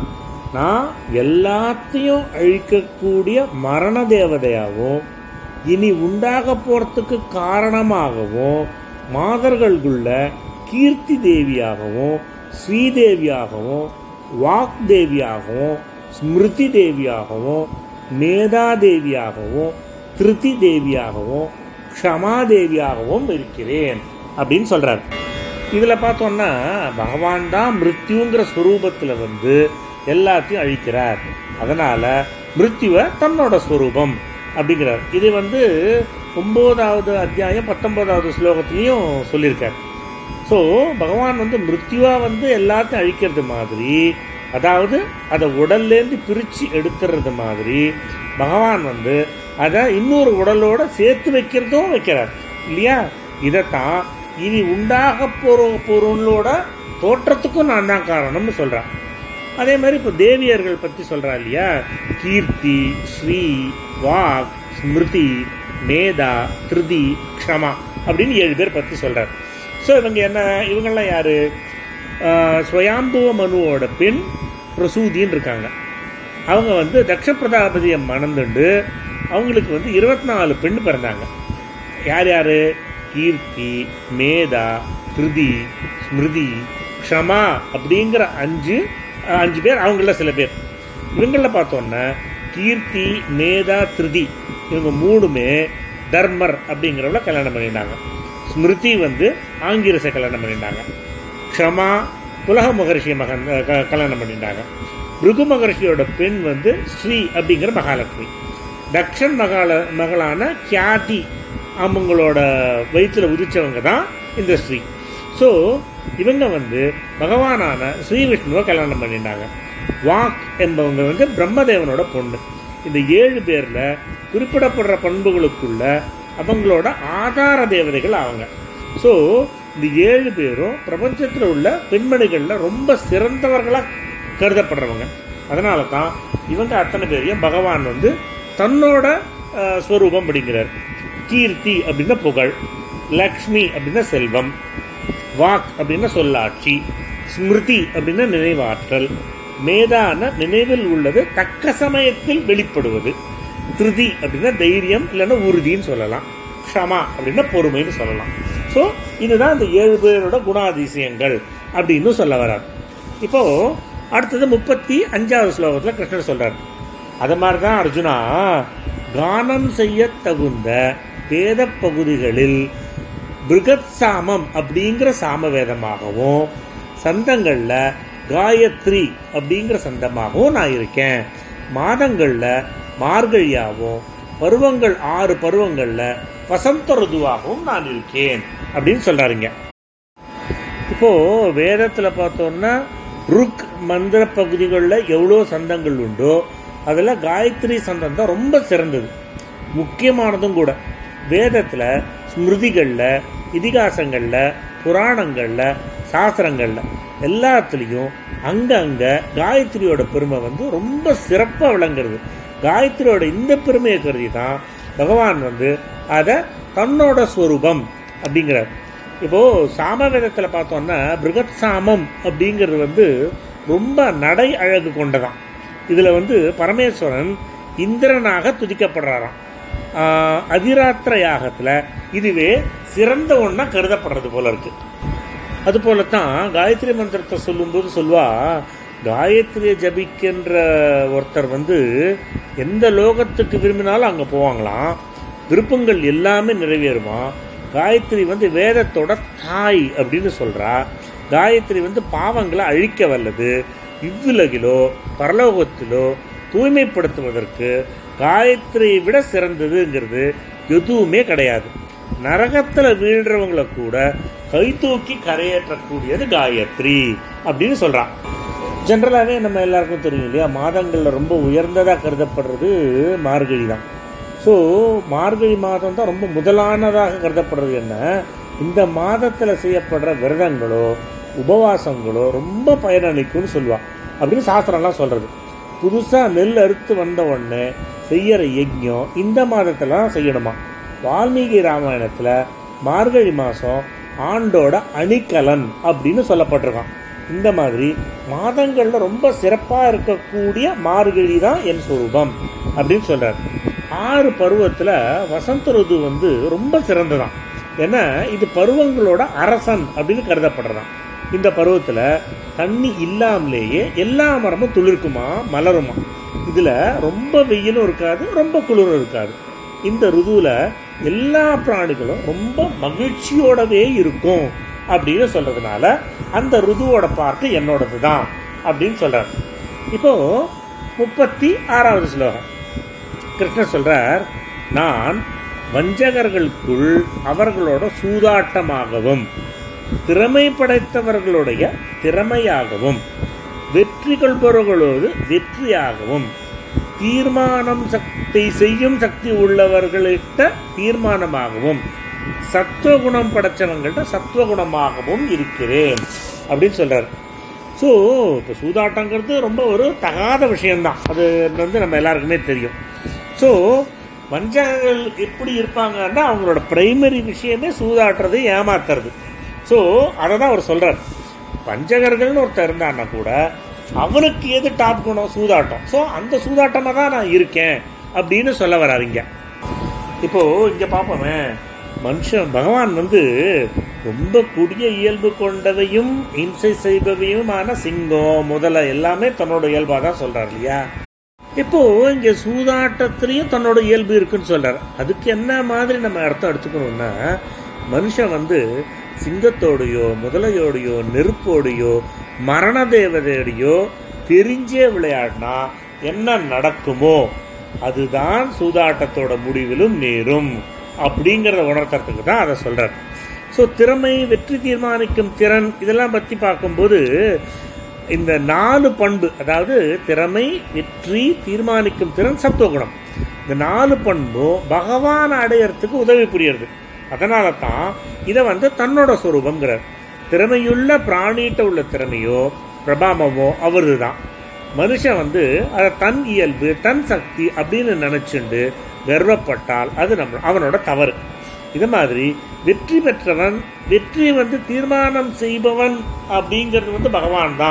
A: நான் எல்லாத்தையும் அழிக்கக்கூடிய மரண தேவதையாகவும் இனி உண்டாக போறதுக்கு காரணமாகவும் மாதர்களுக்குள்ள கீர்த்தி தேவியாகவும் ஸ்ரீதேவியாகவும் வாக் தேவியாகவும் ஸ்மிருதி தேவியாகவும் மேதா தேவியாகவும் திருதி தேவியாகவும் க்ஷமா தேவியாகவும் இருக்கிறேன் அப்படின்னு சொல்றார் இதில் பார்த்தோம்னா பகவான் தான் மிருத்யுங்கிற ஸ்வரூபத்தில் வந்து எல்லாத்தையும் அழிக்கிறார் அதனால மிருத்யுவை தன்னோட ஸ்வரூபம் அப்படிங்கிறார் இது வந்து ஒன்பதாவது அத்தியாயம் பத்தொன்பதாவது ஸ்லோகத்திலையும் சொல்லியிருக்கார் ஸோ பகவான் வந்து மிருத்யுவா வந்து எல்லாத்தையும் அழிக்கிறது மாதிரி அதாவது அதை உடல்லேருந்து பிரித்து எடுத்துறது மாதிரி பகவான் வந்து அதை இன்னொரு உடலோட சேர்த்து வைக்கிறதும் வைக்கிறார் இல்லையா இதைத்தான் இனி உண்டாக போற பொருளோட தோற்றத்துக்கும் நான் தான் காரணம்னு சொல்றேன் அதே மாதிரி இப்போ தேவியர்கள் பற்றி சொல்றா இல்லையா கீர்த்தி ஸ்ரீ வாக் ஸ்மிருதி மேதா திருதி க்ஷமா அப்படின்னு ஏழு பேர் பற்றி சொல்றார் ஸோ இவங்க என்ன இவங்கெல்லாம் யாரு ஆஹ் ஸ்வயாம்புவ மனுவோட பெண் பிரசூதின்னு இருக்காங்க அவங்க வந்து தக்ஷ பிரதாபதியை மணந்துண்டு அவங்களுக்கு வந்து இருபத்தி நாலு பெண் பிறந்தாங்க யார் யார் கீர்த்தி மேதா கிருதி ஸ்மிருதி க்ஷமா அப்படிங்கிற அஞ்சு அஹ், அஞ்சு பேர் அவங்கள சில பேர் இவங்களில் பார்த்தோன்னா கீர்த்தி மேதா திருதி இவங்க மூணுமே தர்மர் அப்படிங்கிறவள கல்யாணம் பண்ணிட்டாங்க ஸ்மிருதி வந்து ஆங்கிரசை கல்யாணம் பண்ணிட்டாங்க க்ஷமா புலக மகர்ஷி மகன் அஹ், க- கல்யாணம் பண்ணிட்டாங்க பிருகு மகர்ஷியோட பெண் வந்து ஸ்ரீ அப்படிங்கிற மகாலட்சுமி தக்ஷன் மகால மகளான கியாதி அவங்களோட வயிற்றுல உதிச்சவங்க தான் இந்த ஸ்ரீ ஸோ இவங்க வந்து பகவானான ஸ்ரீ விஷ்ணுவை கல்யாணம் பண்ணிட்டாங்க வாக் என்பவங்க வந்து பிரம்மதேவனோட பொண்ணு இந்த ஏழு பேர்ல குறிப்பிடப்படுற பண்புகளுக்குள்ள அவங்களோட ஆதார தேவதைகள் அவங்க ஸோ இந்த ஏழு பேரும் பிரபஞ்சத்தில் உள்ள பெண்மணிகளில் ரொம்ப சிறந்தவர்களாக கருதப்படுறவங்க அதனால தான் இவங்க அத்தனை பேரையும் பகவான் வந்து தன்னோட அஹ், ஸ்வரூபம் அப்படிங்கிறார் கீர்த்தி அப்படின்னா புகழ் லக்ஷ்மி அப்படின்னா செல்வம் வாக் அப்படின்னா சொல்லாட்சி ஸ்மிருதி அப்படின்னா நினைவாற்றல் மேதான நினைவில் உள்ளது தக்க சமயத்தில் வெளிப்படுவது திருதி அப்படின்னா தைரியம் இல்லைன்னா உறுதின்னு சொல்லலாம் க்ஷமா அப்படின்னா பொறுமைன்னு சொல்லலாம் ஸோ இதுதான் இந்த ஏழு பேரோட குணாதிசயங்கள் அப்படின்னு சொல்ல வரார் இப்போ அடுத்தது முப்பத்தி அஞ்சாவது ஸ்லோகத்தில் கிருஷ்ணர் சொல்றார் அது மாதிரி தான் அர்ஜுனா கானம் செய்ய தகுந்த வேத பகுதிகளில் பிருகத் சாமம் அப்படிங்கிற சாம வேதமாகவும் சந்தங்களில் காயத்ரி அப்படிங்கிற சந்தமாகவும் நான் இருக்கேன் மாதங்களில் மார்கழியாகவும் பருவங்கள் ஆறு பருவங்களில் வசந்த ருதுவாகவும் நான் இருக்கேன் அப்படின்னு சொல்றாருங்க இப்போ வேதத்தில் பார்த்தோம்னா ருக் மந்திர பகுதிகளில் எவ்வளோ சந்தங்கள் உண்டோ அதில் காயத்ரி சந்தம் தான் ரொம்ப சிறந்தது முக்கியமானதும் கூட வேதத்தில் ஸ்மிருதிகளில் இதிகாசங்களில் புராணங்களில் சாஸ்திரங்களில் எல்லாத்துலேயும் அங்கங்கே காயத்ரியோட பெருமை வந்து ரொம்ப சிறப்பாக விளங்குறது காயத்ரியோட இந்த பெருமையை கருதி தான் பகவான் வந்து அதை தன்னோட ஸ்வரூபம் அப்படிங்கிறார் இப்போ சாமவேதத்தில் பார்த்தோம்னா பிருகத் சாமம் அப்படிங்கிறது வந்து ரொம்ப நடை அழகு கொண்டதான் இதில் வந்து பரமேஸ்வரன் இந்திரனாக துதிக்கப்படுறாராம் ஆஹ் அதிராத்திர யாகத்தில் இதுவே சிறந்த ஒன்றா கருதப்படுறது போல இருக்கு அது போலத்தான் காயத்ரி மந்திரத்தை சொல்லும்போது சொல்வா காயத்ரியை ஜபிக்கின்ற ஒருத்தர் வந்து எந்த லோகத்துக்கு விரும்பினாலும் அங்கே போவாங்களாம் விருப்பங்கள் எல்லாமே நிறைவேறுமா காயத்ரி வந்து வேதத்தோட தாய் அப்படின்னு சொல்றா காயத்ரி வந்து பாவங்களை அழிக்க வல்லது இவ்வுலகிலோ பரலோகத்திலோ தூய்மைப்படுத்துவதற்கு காயத்ரியை விட சிறந்ததுங்கிறது எதுவுமே கிடையாது நரகத்தில் வீழ்றவங்களை கூட கை தூக்கி கரையேற்றக்கூடியது காயத்ரி அப்படின்னு சொல்றான் ஜென்ரலாகவே நம்ம எல்லாருக்கும் தெரியும் இல்லையா மாதங்களில் ரொம்ப உயர்ந்ததாக கருதப்படுறது மார்கழி தான் ஸோ மார்கழி மாதம் தான் ரொம்ப முதலானதாக கருதப்படுறது என்ன இந்த மாதத்தில் செய்யப்படுற விரதங்களோ உபவாசங்களோ ரொம்ப பயனளிக்கும்னு சொல்லுவா அப்படின்னு சாஸ்திரம்லாம் சொல்கிறது புதுசாக நெல் அறுத்து வந்த உடனே செய்யற யஜ்ஞம் இந்த மாதத்தில் தான் செய்யணுமா வால்மீகி ராமாயணத்தில் மார்கழி மாதம் ஆண்டோட அணிகலன் அப்படின்னு சொல்லப்பட்டிருக்கான் இந்த மாதிரி மாதங்களில் ரொம்ப சிறப்பாக இருக்கக்கூடிய மார்கழி தான் என் சொரூபம் அப்படின்னு சொல்றார் ஆறு பருவத்தில் வசந்த ருது வந்து ரொம்ப சிறந்ததான் ஏன்னா இது பருவங்களோட அரசன் அப்படின்னு கருதப்படுறதாம் இந்த பருவத்தில் தண்ணி இல்லாமலேயே எல்லா மரமும் துளிர்க்குமா மலருமா இதில் ரொம்ப வெயிலும் இருக்காது ரொம்ப குளிரும் இருக்காது இந்த ருதுவில் எல்லா பிராணிகளும் ரொம்ப மகிழ்ச்சியோடவே இருக்கும் அப்படின்னு சொல்றதுனால அந்த ருதுவோட பார்ட்டு என்னோடது தான் அப்படின்னு சொல்றார் இப்போ முப்பத்தி ஆறாவது ஸ்லோகம் கிருஷ்ணர் சொல்றார் நான் வஞ்சகர்களுக்குள் அவர்களோட சூதாட்டமாகவும் திறமை படைத்தவர்களுடைய திறமையாகவும் வெற்றி கொள்பவர்களோடு வெற்றியாகவும் தீர்மானம் சக்தி செய்யும் சக்தி உள்ளவர்களிட்ட தீர்மானமாகவும் சத்துவகுணம் படைச்சவங்கள்ட்ட சத்துவகுணமாகவும் இருக்கிறேன் அப்படின்னு சொல்றாரு ஸோ இப்போ சூதாட்டங்கிறது ரொம்ப ஒரு தகாத விஷயம்தான் அது வந்து நம்ம எல்லாருக்குமே தெரியும் ஸோ வஞ்சகர்கள் எப்படி இருப்பாங்கன்னா அவங்களோட பிரைமரி விஷயமே சூதாட்டுறது ஏமாத்துறது ஸோ அதை தான் அவர் சொல்றார் வஞ்சகர்கள்னு ஒருத்தர் இருந்தான்னா கூட அவனுக்கு எது டாப் குணம் சூதாட்டம் ஸோ அந்த சூதாட்டமாக தான் நான் இருக்கேன் அப்படின்னு சொல்ல வராருங்க இப்போ இங்க பார்ப்போமே மனுஷன் பகவான் வந்து ரொம்ப கொடிய இயல்பு கொண்டவையும் இம்சை செய்பவையுமான சிங்கம் முதல எல்லாமே தன்னோட இயல்பாக தான் சொல்றாரு இல்லையா இப்போ இங்க சூதாட்டத்திலையும் தன்னோட இயல்பு இருக்குன்னு சொல்றாரு அதுக்கு என்ன மாதிரி நம்ம அர்த்தம் எடுத்துக்கணும்னா மனுஷன் வந்து சிங்கத்தோடையோ முதலையோடையோ நெருப்போடையோ மரண தேவதையோடையோ தெரிஞ்சே விளையாடினா என்ன நடக்குமோ அதுதான் சூதாட்டத்தோட முடிவிலும் நேரும் அப்படிங்கிறத உணர்த்துறதுக்கு தான் அதை சொல்றார் ஸோ திறமை வெற்றி தீர்மானிக்கும் திறன் இதெல்லாம் பற்றி பார்க்கும்போது இந்த நாலு பண்பு அதாவது திறமை வெற்றி தீர்மானிக்கும் திறன் சத்துவகுணம் இந்த நாலு பண்பும் பகவான் அடையறதுக்கு உதவி புரியுறது அதனால தான் இதை வந்து தன்னோட சொரூபங்கிறார் திறமையுள்ள பிராணிகிட்ட உள்ள திறமையோ பிரபாமமோ அவரது தான் மனுஷன் வந்து அதை தன் இயல்பு தன் சக்தி அப்படின்னு நினைச்சுண்டு கர்வப்பட்டால் அது நம்ம அவனோட தவறு இது மாதிரி வெற்றி பெற்றவன் வெற்றி வந்து தீர்மானம் செய்பவன் அப்படிங்கிறது வந்து பகவான் தான்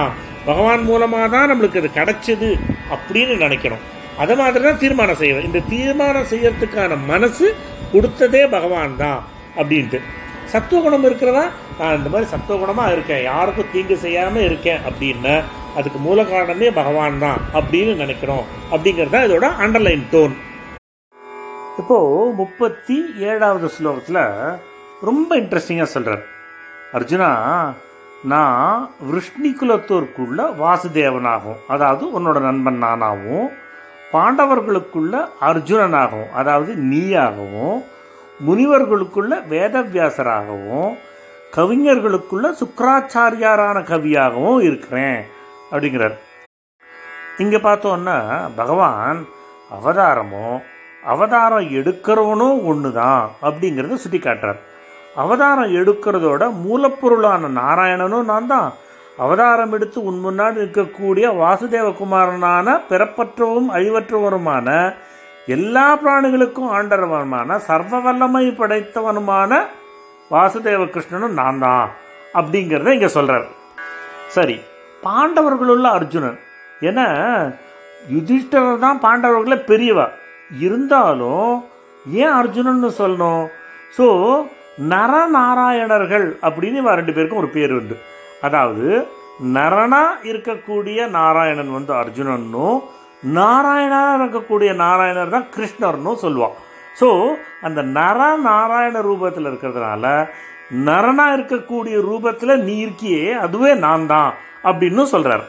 A: பகவான் மூலமாக தான் நம்மளுக்கு அது கிடைச்சது அப்படின்னு நினைக்கணும் அதை மாதிரி தான் தீர்மானம் செய்வேன் இந்த தீர்மானம் செய்யறதுக்கான மனசு கொடுத்ததே பகவான் தான் அப்படின்ட்டு சத்துவகுணம் இருக்கிறதா நான் இந்த மாதிரி சத்துவகுணமாக இருக்கேன் யாருக்கும் தீங்கு செய்யாமல் இருக்கேன் அப்படின்னா அதுக்கு மூல காரணமே பகவான் தான் அப்படின்னு நினைக்கிறோம் அப்படிங்கிறது தான் இதோட அண்டர்லைன் டோன் இப்போ முப்பத்தி ஏழாவது ஸ்லோகத்தில் ரொம்ப இன்ட்ரெஸ்டிங்காக சொல்கிறார் அர்ஜுனா நான் விருஷ்ணி குலத்தோருக்குள்ள வாசுதேவனாகும் அதாவது உன்னோட நண்பன் நானாகவும் பாண்டவர்களுக்குள்ள அர்ஜுனனாகவும் அதாவது நீயாகவும் முனிவர்களுக்குள்ள வேதவியாசராகவும் கவிஞர்களுக்குள்ள சுக்கராச்சாரியாரான கவியாகவும் இருக்கிறேன் அப்படிங்கிறார் இங்கே பார்த்தோன்னா பகவான் அவதாரமும் அவதாரம் எடுக்கிறவனும் ஒன்று தான் அப்படிங்கிறத சுட்டி காட்டுறார் அவதாரம் எடுக்கிறதோட மூலப்பொருளான நாராயணனும் நான் தான் அவதாரம் எடுத்து உன் முன்னாடி இருக்கக்கூடிய வாசுதேவகுமாரனான பிறப்பற்றவும் அழிவற்றவருமான எல்லா பிராணிகளுக்கும் ஆண்டவனுமான சர்வ வல்லமை படைத்தவனுமான வாசுதேவ கிருஷ்ணனும் நான் தான் அப்படிங்கிறத இங்கே சொல்கிறார் சரி பாண்டவர்களுள்ள அர்ஜுனன் ஏன்னா யுதிஷ்டர் தான் பாண்டவர்கள பெரியவா இருந்தாலும் ஏன் அர்ஜுனன்னு சொல்லணும் ஸோ நரநாராயணர்கள் அப்படின்னு இவ ரெண்டு பேருக்கும் ஒரு பேர் உண்டு அதாவது நரனா இருக்கக்கூடிய நாராயணன் வந்து அர்ஜுனனும் நாராயணா இருக்கக்கூடிய நாராயணர் தான் கிருஷ்ணர்னும் சொல்லுவான் ஸோ அந்த நர நாராயண ரூபத்தில் இருக்கிறதுனால நரனா இருக்கக்கூடிய ரூபத்தில் நீ இருக்கியே அதுவே நான் தான் அப்படின்னு சொல்றார்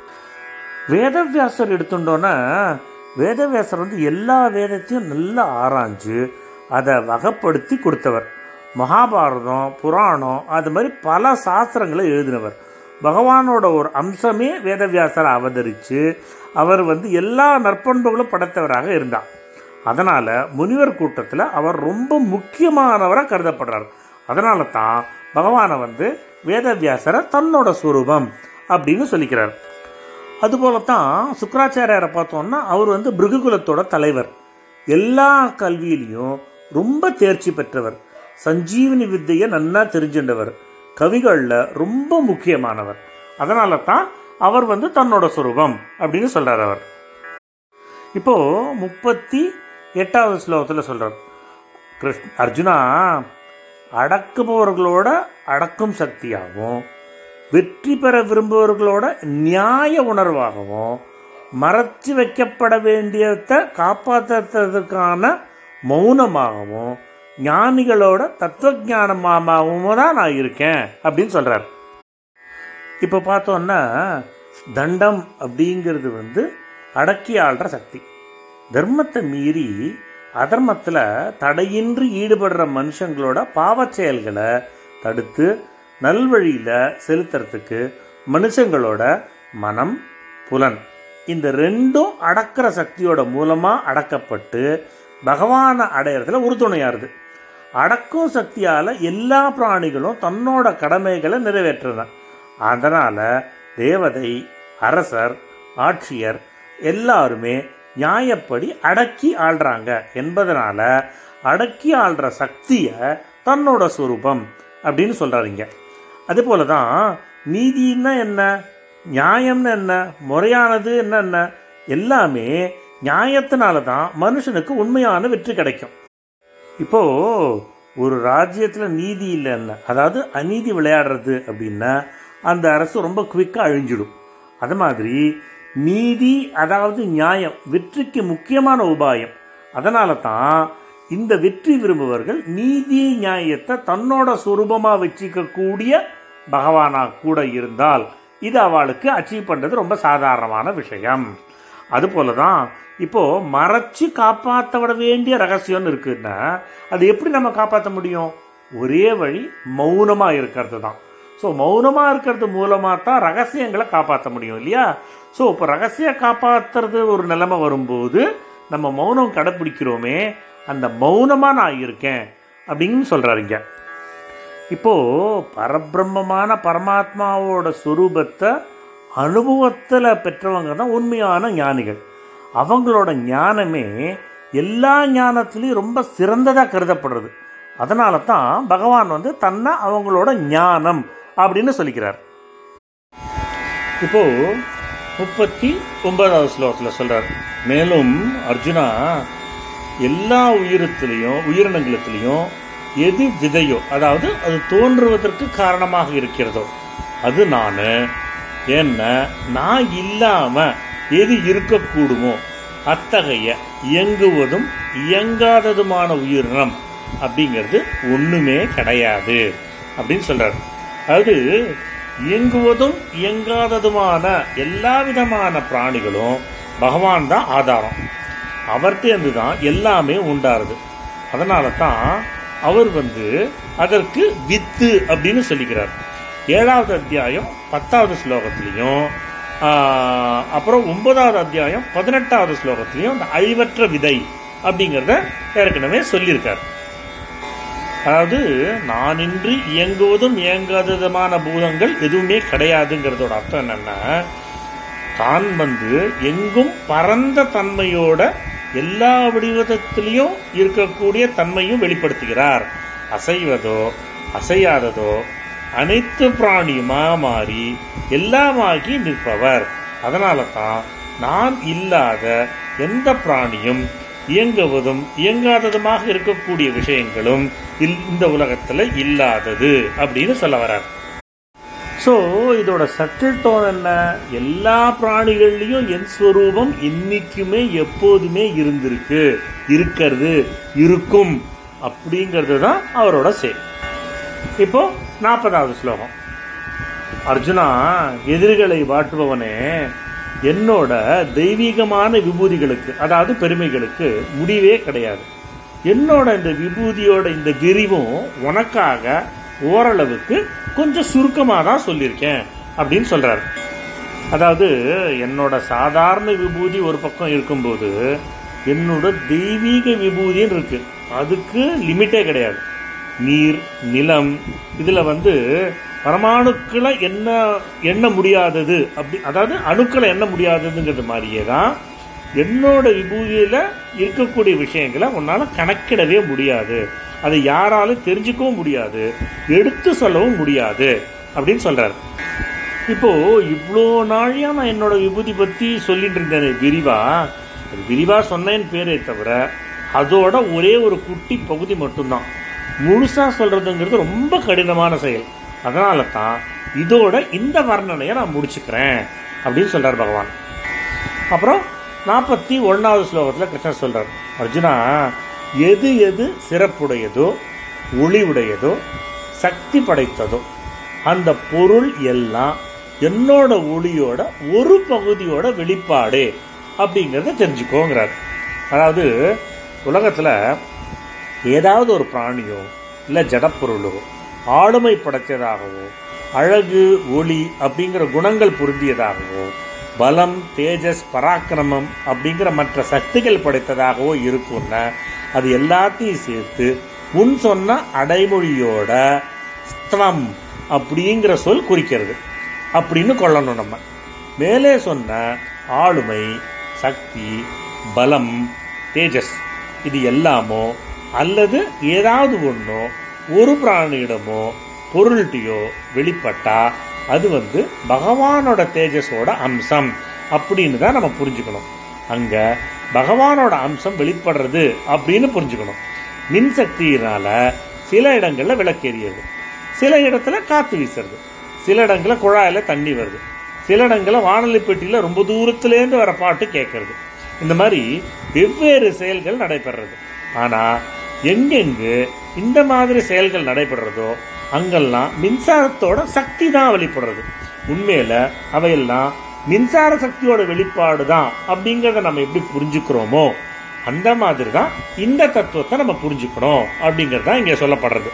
A: வேதவியாசர் எடுத்துட்டோன்னா வேதவியாசர் வந்து எல்லா வேதத்தையும் நல்லா ஆராய்ஞ்சு அதை வகைப்படுத்தி கொடுத்தவர் மகாபாரதம் புராணம் அது மாதிரி பல சாஸ்திரங்களை எழுதினவர் பகவானோட ஒரு அம்சமே வேதவியாசரை அவதரித்து அவர் வந்து எல்லா நற்பண்புகளும் படைத்தவராக இருந்தார் அதனால் முனிவர் கூட்டத்தில் அவர் ரொம்ப முக்கியமானவராக கருதப்படுறார் அதனால தான் பகவானை வந்து வேதவியாசரை தன்னோட சுரூபம் அப்படின்னு சொல்லிக்கிறார் அதுபோல தான் சுக்கராச்சாரியாரை பார்த்தோம்னா அவர் வந்து பிருகுகுலத்தோட தலைவர் எல்லா கல்வியிலையும் ரொம்ப தேர்ச்சி பெற்றவர் சஞ்சீவனி வித்தையை நன்னா தெரிஞ்சின்றவர் கவிகளில் ரொம்ப முக்கியமானவர் அதனால தான் அவர் வந்து தன்னோட சுரூபம் அப்படின்னு சொல்றார் அவர் இப்போ முப்பத்தி எட்டாவது ஸ்லோகத்தில் சொல்றார் கிருஷ்ண அர்ஜுனா அடக்குபவர்களோட அடக்கும் சக்தியாகவும் வெற்றி பெற விரும்புபவர்களோட நியாய உணர்வாகவும் மறைச்சு வைக்கப்பட வேண்டியதை காப்பாற்றுறதுக்கான மௌனமாகவும் ஞானிகளோட தத்துவஜானமாகவும் தான் நான் இருக்கேன் அப்படின்னு சொல்கிறார் இப்போ பார்த்தோன்னா தண்டம் அப்படிங்கிறது வந்து அடக்கி ஆள்ற சக்தி தர்மத்தை மீறி அதர்மத்தில் தடையின்றி ஈடுபடுற மனுஷங்களோட பாவச் செயல்களை தடுத்து நல்வழியில் செலுத்துறதுக்கு மனுஷங்களோட மனம் புலன் இந்த ரெண்டும் அடக்கிற சக்தியோட மூலமாக அடக்கப்பட்டு பகவானை அடையிறதுல உறுதுணையாருது அடக்கும் சக்தியால் எல்லா பிராணிகளும் தன்னோட கடமைகளை நிறைவேற்றுன அதனால் தேவதை அரசர் ஆட்சியர் எல்லாருமே நியாயப்படி அடக்கி ஆள்றாங்க என்பதனால அடக்கி ஆள்ற சக்தியை தன்னோட சுரூபம் அப்படின்னு சொல்கிறாருங்க அதே போல தான் நீதின்னா என்ன நியாயம்னு என்ன முறையானது என்ன எல்லாமே நியாயத்தினால தான் மனுஷனுக்கு உண்மையான வெற்றி கிடைக்கும் இப்போ ஒரு ராஜ்யத்தில் நீதி இல்லைன்னா அதாவது அநீதி விளையாடுறது அப்படின்னா அந்த அரசு ரொம்ப குவிக்காக அழிஞ்சிடும் அது மாதிரி நீதி அதாவது நியாயம் வெற்றிக்கு முக்கியமான உபாயம் அதனால தான் இந்த வெற்றி விரும்புவர்கள் நீதி நியாயத்தை தன்னோட சுரூபமாக வச்சுக்கக்கூடிய பகவானா கூட இருந்தால் இது அவளுக்கு அச்சீவ் பண்ணுறது ரொம்ப சாதாரணமான விஷயம் அதுபோல தான் இப்போ மறைச்சு காப்பாற்ற வேண்டிய ரகசியம்னு இருக்குன்னா அது எப்படி நம்ம காப்பாற்ற முடியும் ஒரே வழி மௌனமாக இருக்கிறது தான் ஸோ மௌனமாக இருக்கிறது மூலமாக தான் ரகசியங்களை காப்பாற்ற முடியும் இல்லையா ஸோ இப்போ ரகசியம் காப்பாற்றுறது ஒரு நிலைமை வரும்போது நம்ம மௌனம் கடைப்பிடிக்கிறோமே அந்த மௌனமாக நான் இருக்கேன் அப்படின்னு சொல்கிறாருங்க இப்போது பரபிரம்மமான பரமாத்மாவோட சுரூபத்தை அனுபவத்தில் பெற்றவங்க தான் உண்மையான ஞானிகள் அவங்களோட ஞானமே எல்லா ஞானத்துலேயும் ரொம்ப சிறந்ததாக கருதப்படுறது அதனால தான் பகவான் வந்து தன்னை அவங்களோட ஞானம் அப்படின்னு சொல்லிக்கிறார் இப்போ முப்பத்தி ஒன்பதாவது ஸ்லோகத்தில் சொல்றார் மேலும் அர்ஜுனா எல்லா உயிரத்திலையும் உயிரினங்களுத்திலையும் எது விதையோ அதாவது அது தோன்றுவதற்கு காரணமாக இருக்கிறதோ அது நான் என்ன நான் இல்லாம எது இருக்கக்கூடுமோ அத்தகைய இயங்குவதும் இயங்காததுமான உயிரினம் அப்படிங்கிறது ஒண்ணுமே கிடையாது அப்படின்னு சொல்றாரு அதாவது இயங்குவதும் இயங்காததுமான எல்லா விதமான பிராணிகளும் பகவான் தான் ஆதாரம் அவர்கிட்டேருந்து தான் எல்லாமே உண்டாருது அதனால தான் அவர் வந்து அதற்கு வித்து அப்படின்னு சொல்லிக்கிறார் ஏழாவது அத்தியாயம் பத்தாவது ஸ்லோகத்திலையும் ஆஹ், அப்புறம் ஒன்பதாவது அத்தியாயம் பதினெட்டாவது ஸ்லோகத்திலையும் அந்த அழிவற்ற விதை அப்படிங்கிறத ஏற்கனவே சொல்லியிருக்கார் அதாவது நானின்றி இயங்குவதும் இயங்காததுமான பூதங்கள் எதுவுமே கிடையாதுங்கிறதோட அர்த்தம் என்னன்னா தான் வந்து எங்கும் பரந்த தன்மையோட எல்லா வடிவத்திலையும் இருக்கக்கூடிய தன்மையும் வெளிப்படுத்துகிறார் அசைவதோ அசையாததோ அனைத்து பிராணியுமா மாறி எல்லாமாகி நிற்பவர் அதனால தான் நான் இல்லாத எந்த பிராணியும் இயங்குவதும் இயங்காததுமாக இருக்கக்கூடிய விஷயங்களும் இல்- இந்த உலகத்துல இல்லாதது அப்படின்னு சொல்ல வர்றார் ஸோ இதோட சட்டில் டோன் என்ன எல்லா பிராணிகள்லையும் என் ஸ்வரூபம் இன்னைக்குமே எப்போதுமே இருந்திருக்கு இருக்கிறது இருக்கும் அப்படிங்கிறது தான் அவரோட சே இப்போ நாற்பதாவது ஸ்லோகம் அர்ஜுனா எதிரிகளை வாட்டுபவனே என்னோட தெய்வீகமான விபூதிகளுக்கு அதாவது பெருமைகளுக்கு முடிவே கிடையாது என்னோட இந்த விபூதியோட இந்த விரிவும் உனக்காக ஓரளவுக்கு கொஞ்சம் சுருக்கமாக தான் சொல்லியிருக்கேன் அப்படின்னு சொல்றாரு அதாவது என்னோட சாதாரண விபூதி ஒரு பக்கம் இருக்கும்போது என்னோட தெய்வீக விபூதின்னு இருக்கு அதுக்கு லிமிட்டே கிடையாது நீர் நிலம் இதுல வந்து பரமாணுக்களை என்ன எண்ண முடியாதது அப்படி அதாவது அணுக்களை எண்ண முடியாததுங்கிறது மாதிரியே தான் என்னோட விபூதியில இருக்கக்கூடிய விஷயங்களை உன்னால கணக்கிடவே முடியாது அதை யாராலும் தெரிஞ்சுக்கவும் முடியாது எடுத்து சொல்லவும் முடியாது அப்படின்னு சொல்றாரு இப்போ இவ்வளோ நாழியா நான் என்னோட விபூதி பத்தி சொல்லிட்டு இருந்தேனே விரிவா அது விரிவா சொன்னேன்னு பேரே தவிர அதோட ஒரே ஒரு குட்டி பகுதி மட்டும்தான் முழுசா சொல்றதுங்கிறது ரொம்ப கடினமான செயல் அதனால தான் இதோட இந்த வர்ணனையை நான் முடிச்சுக்கிறேன் அப்படின்னு சொல்றார் பகவான் அப்புறம் நாற்பத்தி ஒன்னாவது ஸ்லோகத்தில் கிருஷ்ணர் சொல்றார் அர்ஜுனா எது எது சிறப்புடையதோ ஒளி உடையதோ சக்தி படைத்ததோ அந்த பொருள் எல்லாம் என்னோட ஒளியோட ஒரு பகுதியோட வெளிப்பாடு அப்படிங்கிறத தெரிஞ்சுக்கோங்கிறார் அதாவது உலகத்தில் ஏதாவது ஒரு பிராணியோ இல்லை ஜடப்பொருளோ ஆளுமை படைத்ததாகவோ அழகு ஒளி அப்படிங்கிற குணங்கள் பொருந்தியதாகவோ பலம் தேஜஸ் பராக்கிரமம் அப்படிங்கிற மற்ற சக்திகள் படைத்ததாகவோ இருக்கும்னா அது எல்லாத்தையும் சேர்த்து முன் சொன்ன அடைமொழியோட ஸ்தவம் அப்படிங்கிற சொல் குறிக்கிறது அப்படின்னு கொள்ளணும் நம்ம மேலே சொன்ன ஆளுமை சக்தி பலம் தேஜஸ் இது எல்லாமோ அல்லது ஏதாவது ஒன்றோ ஒரு பிராணியிடமோ பொருள்கிட்டயோ வெளிப்பட்டா அது வந்து பகவானோட தேஜஸோட அம்சம் அப்படின்னு தான் நம்ம புரிஞ்சுக்கணும் அங்க பகவானோட அம்சம் வெளிப்படுறது அப்படின்னு புரிஞ்சுக்கணும் மின்சக்தியினால சில இடங்கள்ல விளக்கேறியது சில இடத்துல காத்து வீசுறது சில இடங்கள்ல குழாயில தண்ணி வருது சில இடங்கள்ல வானொலி பெட்டியில ரொம்ப தூரத்திலேருந்து வர பாட்டு கேட்கறது இந்த மாதிரி வெவ்வேறு செயல்கள் நடைபெறது ஆனா எங்கெங்கு இந்த மாதிரி செயல்கள் நடைபெறதோ அங்கெல்லாம் மின்சாரத்தோட சக்தி தான் வெளிப்படுறது உண்மையில அவையெல்லாம் மின்சார சக்தியோட வெளிப்பாடு தான் அப்படிங்கிறத நம்ம எப்படி புரிஞ்சுக்கிறோமோ அந்த மாதிரி தான் இந்த தத்துவத்தை நம்ம புரிஞ்சுக்கணும் அப்படிங்கிறது தான் இங்க சொல்லப்படுறது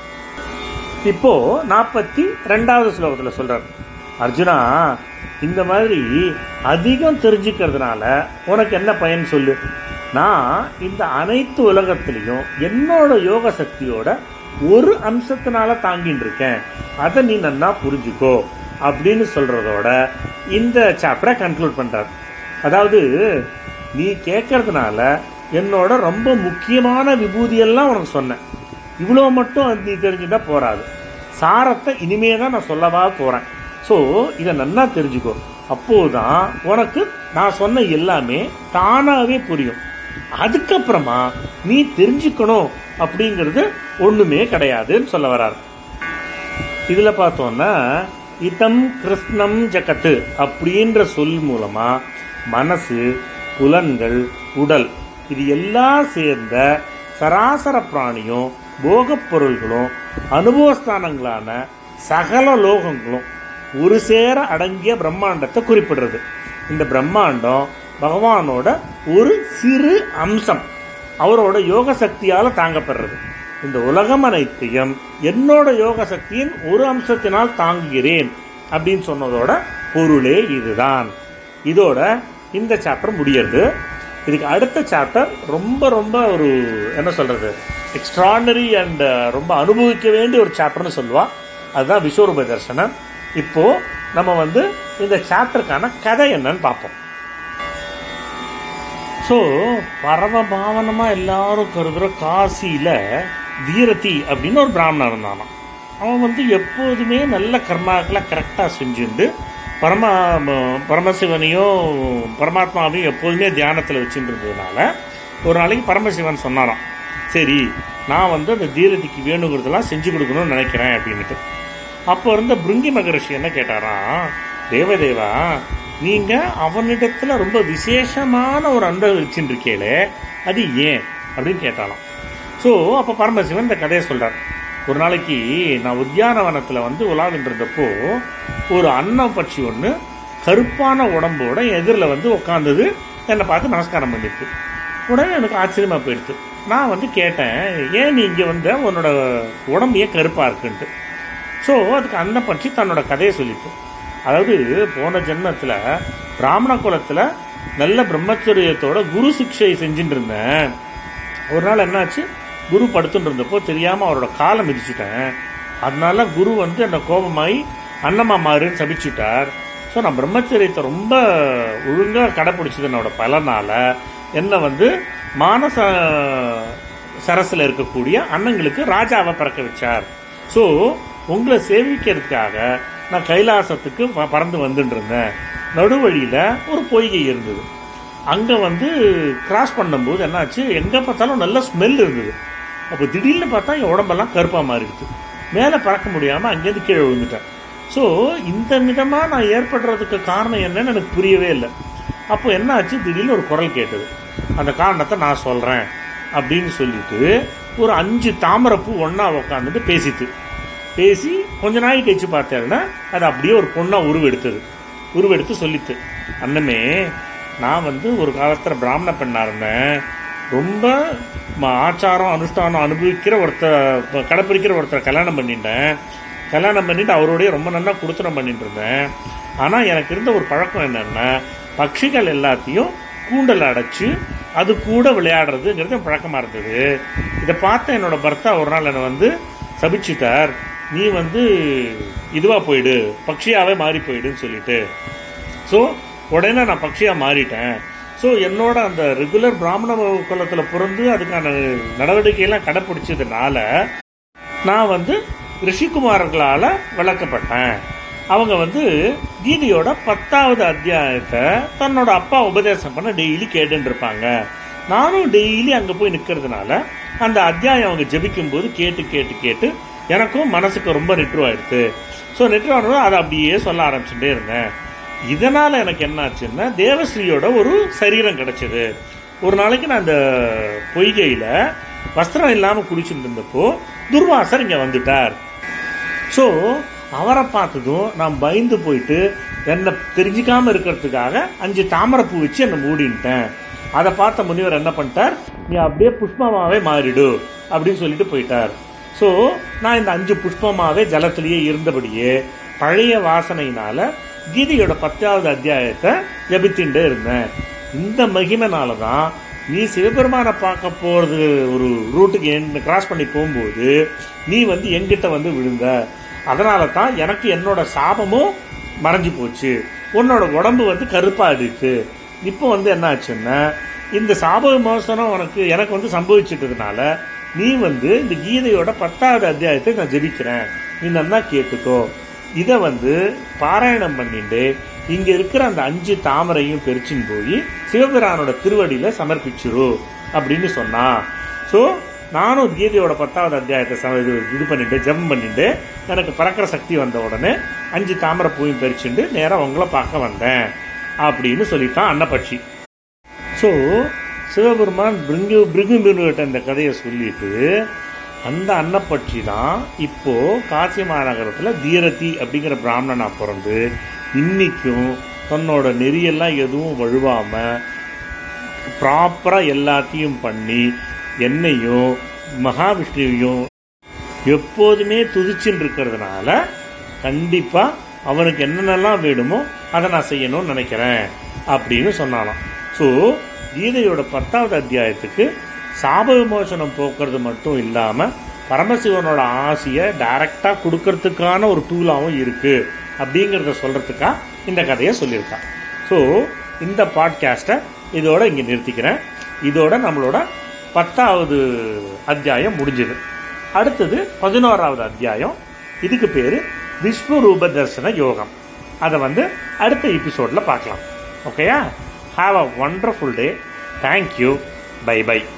A: இப்போ நாற்பத்தி ரெண்டாவது ஸ்லோகத்துல சொல்றாரு அர்ஜுனா இந்த மாதிரி அதிகம் தெரிஞ்சுக்கிறதுனால உனக்கு என்ன பயன் சொல்லு நான் இந்த அனைத்து உலகத்திலையும் என்னோட யோக சக்தியோட ஒரு அம்சத்தினால தாங்கின்னு இருக்கேன் அதை நீ நன்னா புரிஞ்சுக்கோ அப்படின்னு சொல்றதோட இந்த சாப்டரை கன்க்ளூட் பண்றார் அதாவது நீ கேட்கறதுனால என்னோட ரொம்ப முக்கியமான விபூதியெல்லாம் உனக்கு சொன்னேன் இவ்வளோ மட்டும் நீ தெரிஞ்சுட்டா போறாது சாரத்தை இனிமே தான் நான் சொல்லவா போறேன் ஸோ இதை நன்னா தெரிஞ்சுக்கோ அப்போதான் உனக்கு நான் சொன்ன எல்லாமே தானாவே புரியும் அதுக்கப்புறமா நீ தெரிஞ்சுக்கணும் அப்படிங்கிறது ஒண்ணுமே கிடையாதுன்னு சொல்ல வர்றார் இதுல பார்த்தோம்னா இதம் கிருஷ்ணம் ஜகத்து அப்படின்ற சொல் மூலமா மனசு புலன்கள் உடல் இது எல்லாம் சேர்ந்த சராசர பிராணியும் போகப் பொருள்களும் அனுபவஸ்தானங்களான சகல லோகங்களும் ஒரு சேர அடங்கிய பிரம்மாண்டத்தை குறிப்பிடுறது இந்த பிரம்மாண்டம் பகவானோட ஒரு சிறு அம்சம் அவரோட யோக சக்தியால தாங்கப்படுறது இந்த உலகம் அனைத்தையும் என்னோட யோக சக்தியின் ஒரு அம்சத்தினால் தாங்குகிறேன் அப்படின்னு சொன்னதோட பொருளே இதுதான் இதோட இந்த சாப்டர் முடியறது இதுக்கு அடுத்த சாப்டர் ரொம்ப ரொம்ப ஒரு என்ன சொல்றது எக்ஸ்ட்ராடனரி அண்ட் ரொம்ப அனுபவிக்க வேண்டிய ஒரு சாப்டர்னு சொல்லுவா அதுதான் விஸ்வரூப தர்சனம் இப்போ நம்ம வந்து இந்த சாப்டருக்கான கதை என்னன்னு பார்ப்போம் ஸோ பரமபாவனமாக எல்லாரும் கருதுகிற காசியில் தீரதி அப்படின்னு ஒரு பிராமணன் இருந்தானாம் அவன் வந்து எப்போதுமே நல்ல கர்மாக்களை கரெக்டாக செஞ்சுண்டு பரம பரமசிவனையும் பரமாத்மாவையும் எப்போதுமே தியானத்தில் வச்சுட்டு இருந்ததுனால ஒரு நாளைக்கு பரமசிவன் சொன்னாராம் சரி நான் வந்து அந்த தீரதிக்கு வேணுங்கிறதெல்லாம் செஞ்சு கொடுக்கணும்னு நினைக்கிறேன் அப்படின்ட்டு அப்போ இருந்த பிருங்கி மகரிஷி என்ன கேட்டாராம் தேவதேவா நீங்க அவனிடத்துல ரொம்ப விசேஷமான ஒரு அன்பை வச்சுருக்கீங்களே அது ஏன் அப்படின்னு கேட்டாலாம் ஸோ அப்போ பரமசிவன் இந்த கதையை சொல்றார் ஒரு நாளைக்கு நான் உத்தியானவனத்தில் வந்து உலாவிட்டு இருந்தப்போ ஒரு அன்னம் பட்சி ஒன்று கருப்பான உடம்போட எதிரில் வந்து உட்காந்தது என்னை பார்த்து நமஸ்காரம் பண்ணிட்டு உடனே எனக்கு ஆச்சரியமா போயிடுச்சு நான் வந்து கேட்டேன் ஏன் நீ இங்கே வந்த உன்னோட உடம்பு ஏன் கருப்பாக இருக்குன்ட்டு ஸோ அதுக்கு அந்த பட்சி தன்னோட கதையை சொல்லிட்டு அதாவது போன ஜென்மத்தில் பிராமண குலத்தில் நல்ல பிரம்மச்சரியத்தோட குரு சிக்ஷை செஞ்சுட்டு இருந்தேன் ஒரு நாள் என்னாச்சு குரு படுத்துட்டு இருந்தப்போ தெரியாமல் அவரோட காலை மிதிச்சுட்டேன் அதனால குரு வந்து என்னை கோபமாயி அன்னமா மாறுன்னு சபிச்சுட்டார் ஸோ நான் பிரம்மச்சரியத்தை ரொம்ப ஒழுங்காக கடைப்பிடிச்சது என்னோட பலனால என்னை வந்து மானச சரஸில் இருக்கக்கூடிய அண்ணங்களுக்கு ராஜாவை பிறக்க வச்சார் ஸோ உங்களை சேவிக்கிறதுக்காக நான் கைலாசத்துக்கு ப- பறந்து வந்துட்டு இருந்தேன் நடுவழியில் ஒரு பொய்கை இருந்தது அங்கே வந்து கிராஸ் பண்ணும்போது என்னாச்சு எங்கே பார்த்தாலும் நல்ல ஸ்மெல் இருந்தது அப்போ திடீர்னு பார்த்தா என் உடம்பெல்லாம் கருப்பாக மாறிடுச்சு மேலே பறக்க முடியாமல் அங்கேருந்து கீழே விழுந்துட்டேன் ஸோ இந்த விதமாக நான் ஏற்படுறதுக்கு காரணம் என்னன்னு எனக்கு புரியவே இல்லை அப்போ என்ன ஆச்சு திடீர்னு ஒரு குரல் கேட்டது அந்த காரணத்தை நான் சொல்கிறேன் அப்படின்னு சொல்லிட்டு ஒரு அஞ்சு தாமரைப்பூ ஒன்றா உக்காந்துட்டு பேசித்து பேசி கொஞ்ச நாள் கழிச்சு பார்த்தேன்னா அது அப்படியே ஒரு பொண்ணா உருவெடுத்தது உருவெடுத்து சொல்லித்து அண்ணமே நான் வந்து ஒரு காலத்தில் பிராமண பெண்ணா இருந்தேன் ரொம்ப ம- ஆச்சாரம் அனுஷ்டானம் அனுபவிக்கிற ஒருத்தர் கடைப்பிடிக்கிற ஒருத்தர் கல்யாணம் பண்ணிட்டேன் கல்யாணம் பண்ணிட்டு அவரோடய ரொம்ப நல்லா குடுத்தனம் பண்ணிட்டு இருந்தேன் ஆனால் எனக்கு இருந்த ஒரு பழக்கம் என்னன்னா பட்சிகள் எல்லாத்தையும் கூண்டல் அடைச்சு அது கூட விளையாடுறதுங்கிறது என் பழக்கமாக இருந்தது இதை பார்த்த என்னோட பர்த்தா ஒரு நாள் என்னை வந்து சபிச்சிட்டார் நீ வந்து இதுவா போயிடு பக்ஷியாவே மாறி போயிடுன்னு சொல்லிட்டு ஸோ உடனே நான் பக்ஷியாக மாறிட்டேன் ஸோ என்னோட அந்த ரெகுலர் பிராமண குலத்தில் பிறந்து அதுக்கான நடவடிக்கையெல்லாம் கடைப்பிடிச்சதுனால நான் வந்து ரிஷிகுமார்களால் விளக்கப்பட்டேன் அவங்க வந்து கீதையோட பத்தாவது அத்தியாயத்தை தன்னோட அப்பா உபதேசம் பண்ண டெய்லி கேட்டுட்டு இருப்பாங்க நானும் டெய்லி அங்கே போய் நிற்கிறதுனால அந்த அத்தியாயம் அவங்க ஜெபிக்கும் போது கேட்டு கேட்டு கேட்டு எனக்கும் மனசுக்கு ரொம்ப நெட்ருவாயிடுது ஸோ நெட்ருவானதும் அதை அப்படியே சொல்ல ஆரம்பிச்சுட்டே இருந்தேன் இதனால எனக்கு என்னாச்சுன்னா தேவஸ்ரீயோட ஒரு சரீரம் கிடைச்சது ஒரு நாளைக்கு நான் அந்த பொய்கையில வஸ்திரம் இல்லாம குடிச்சுட்டு இருந்தப்போ துர்வாசர் இங்க வந்துட்டார் ஸோ அவரை பார்த்ததும் நான் பயந்து போயிட்டு என்னை தெரிஞ்சுக்காம இருக்கிறதுக்காக அஞ்சு தாமரைப்பூ வச்சு என்னை மூடின்ட்டேன் அதை பார்த்த முனிவர் என்ன பண்ணிட்டார் நீ அப்படியே புஷ்பமாவே மாறிடு அப்படின்னு சொல்லிட்டு போயிட்டார் ஸோ நான் இந்த அஞ்சு புஷ்பமாவே ஜலத்திலேயே இருந்தபடியே பழைய வாசனையினால கீதையோட பத்தாவது அத்தியாயத்தை ஜபித்துட்டே இருந்தேன் இந்த மகிமைனால தான் நீ சிவபெருமானை பார்க்க போறது ஒரு ரூட்டுக்கு என் கிராஸ் பண்ணி போகும்போது நீ வந்து என்கிட்ட வந்து விழுந்த அதனால தான் எனக்கு என்னோட சாபமும் மறைஞ்சு போச்சு உன்னோட உடம்பு வந்து கருப்பாடிட்டு இப்போ வந்து என்ன ஆச்சுன்னா இந்த சாப விமோசனம் உனக்கு எனக்கு வந்து சம்பவிச்சிட்டதுனால நீ வந்து இந்த கீதையோட பத்தாவது அத்தியாயத்தை நான் ஜெபிக்கிறேன் நீ நல்லா கேட்டுக்கோ இதை வந்து பாராயணம் பண்ணிட்டு இங்க இருக்கிற அந்த அஞ்சு தாமரையும் பெருச்சின்னு போய் சிவபிரானோட திருவடியில சமர்ப்பிச்சிரு அப்படின்னு சொன்னா ஸோ நானும் கீதையோட பத்தாவது அத்தியாயத்தை சம- இது இது பண்ணிட்டு ஜெபம் பண்ணிட்டு எனக்கு பறக்கிற சக்தி வந்த உடனே அஞ்சு தாமரை பூவும் பறிச்சுட்டு நேரா உங்களை பார்க்க வந்தேன் அப்படின்னு சொல்லித்தான் அன்னப்பட்சி ஸோ சிவபெருமான் பிருங்கு பிருகும்பிருகிட்ட இந்த கதையை சொல்லிட்டு அந்த அன்னப்பட்சி தான் இப்போ காசி மாநகரத்தில் தீரதி அப்படிங்கிற பிராமணனா பிறந்து இன்னைக்கும் தன்னோட நெறியெல்லாம் எதுவும் வழுவாம ப்ராப்பராக எல்லாத்தையும் பண்ணி என்னையும் மகாவிஷ்ணுவையும் எப்போதுமே துதிச்சுன்னு இருக்கிறதுனால கண்டிப்பாக அவனுக்கு என்னென்னலாம் வேணுமோ அதை நான் செய்யணும்னு நினைக்கிறேன் அப்படின்னு சொன்னானாம் ஸோ கீதையோட பத்தாவது அத்தியாயத்துக்கு சாப விமோசனம் போக்குறது மட்டும் இல்லாமல் பரமசிவனோட ஆசையை டைரக்டாக கொடுக்கறதுக்கான ஒரு டூலாகவும் இருக்குது அப்படிங்கிறத சொல்கிறதுக்காக இந்த கதையை சொல்லியிருக்கான் ஸோ இந்த பாட்காஸ்ட்டை இதோட இங்கே நிறுத்திக்கிறேன் இதோட நம்மளோட பத்தாவது அத்தியாயம் முடிஞ்சது அடுத்தது பதினோராவது அத்தியாயம் இதுக்கு பேர் விஸ்வரூப தர்சன யோகம் அதை வந்து அடுத்த எபிசோடில் பார்க்கலாம் ஓகேயா have a wonderful day thank you bye by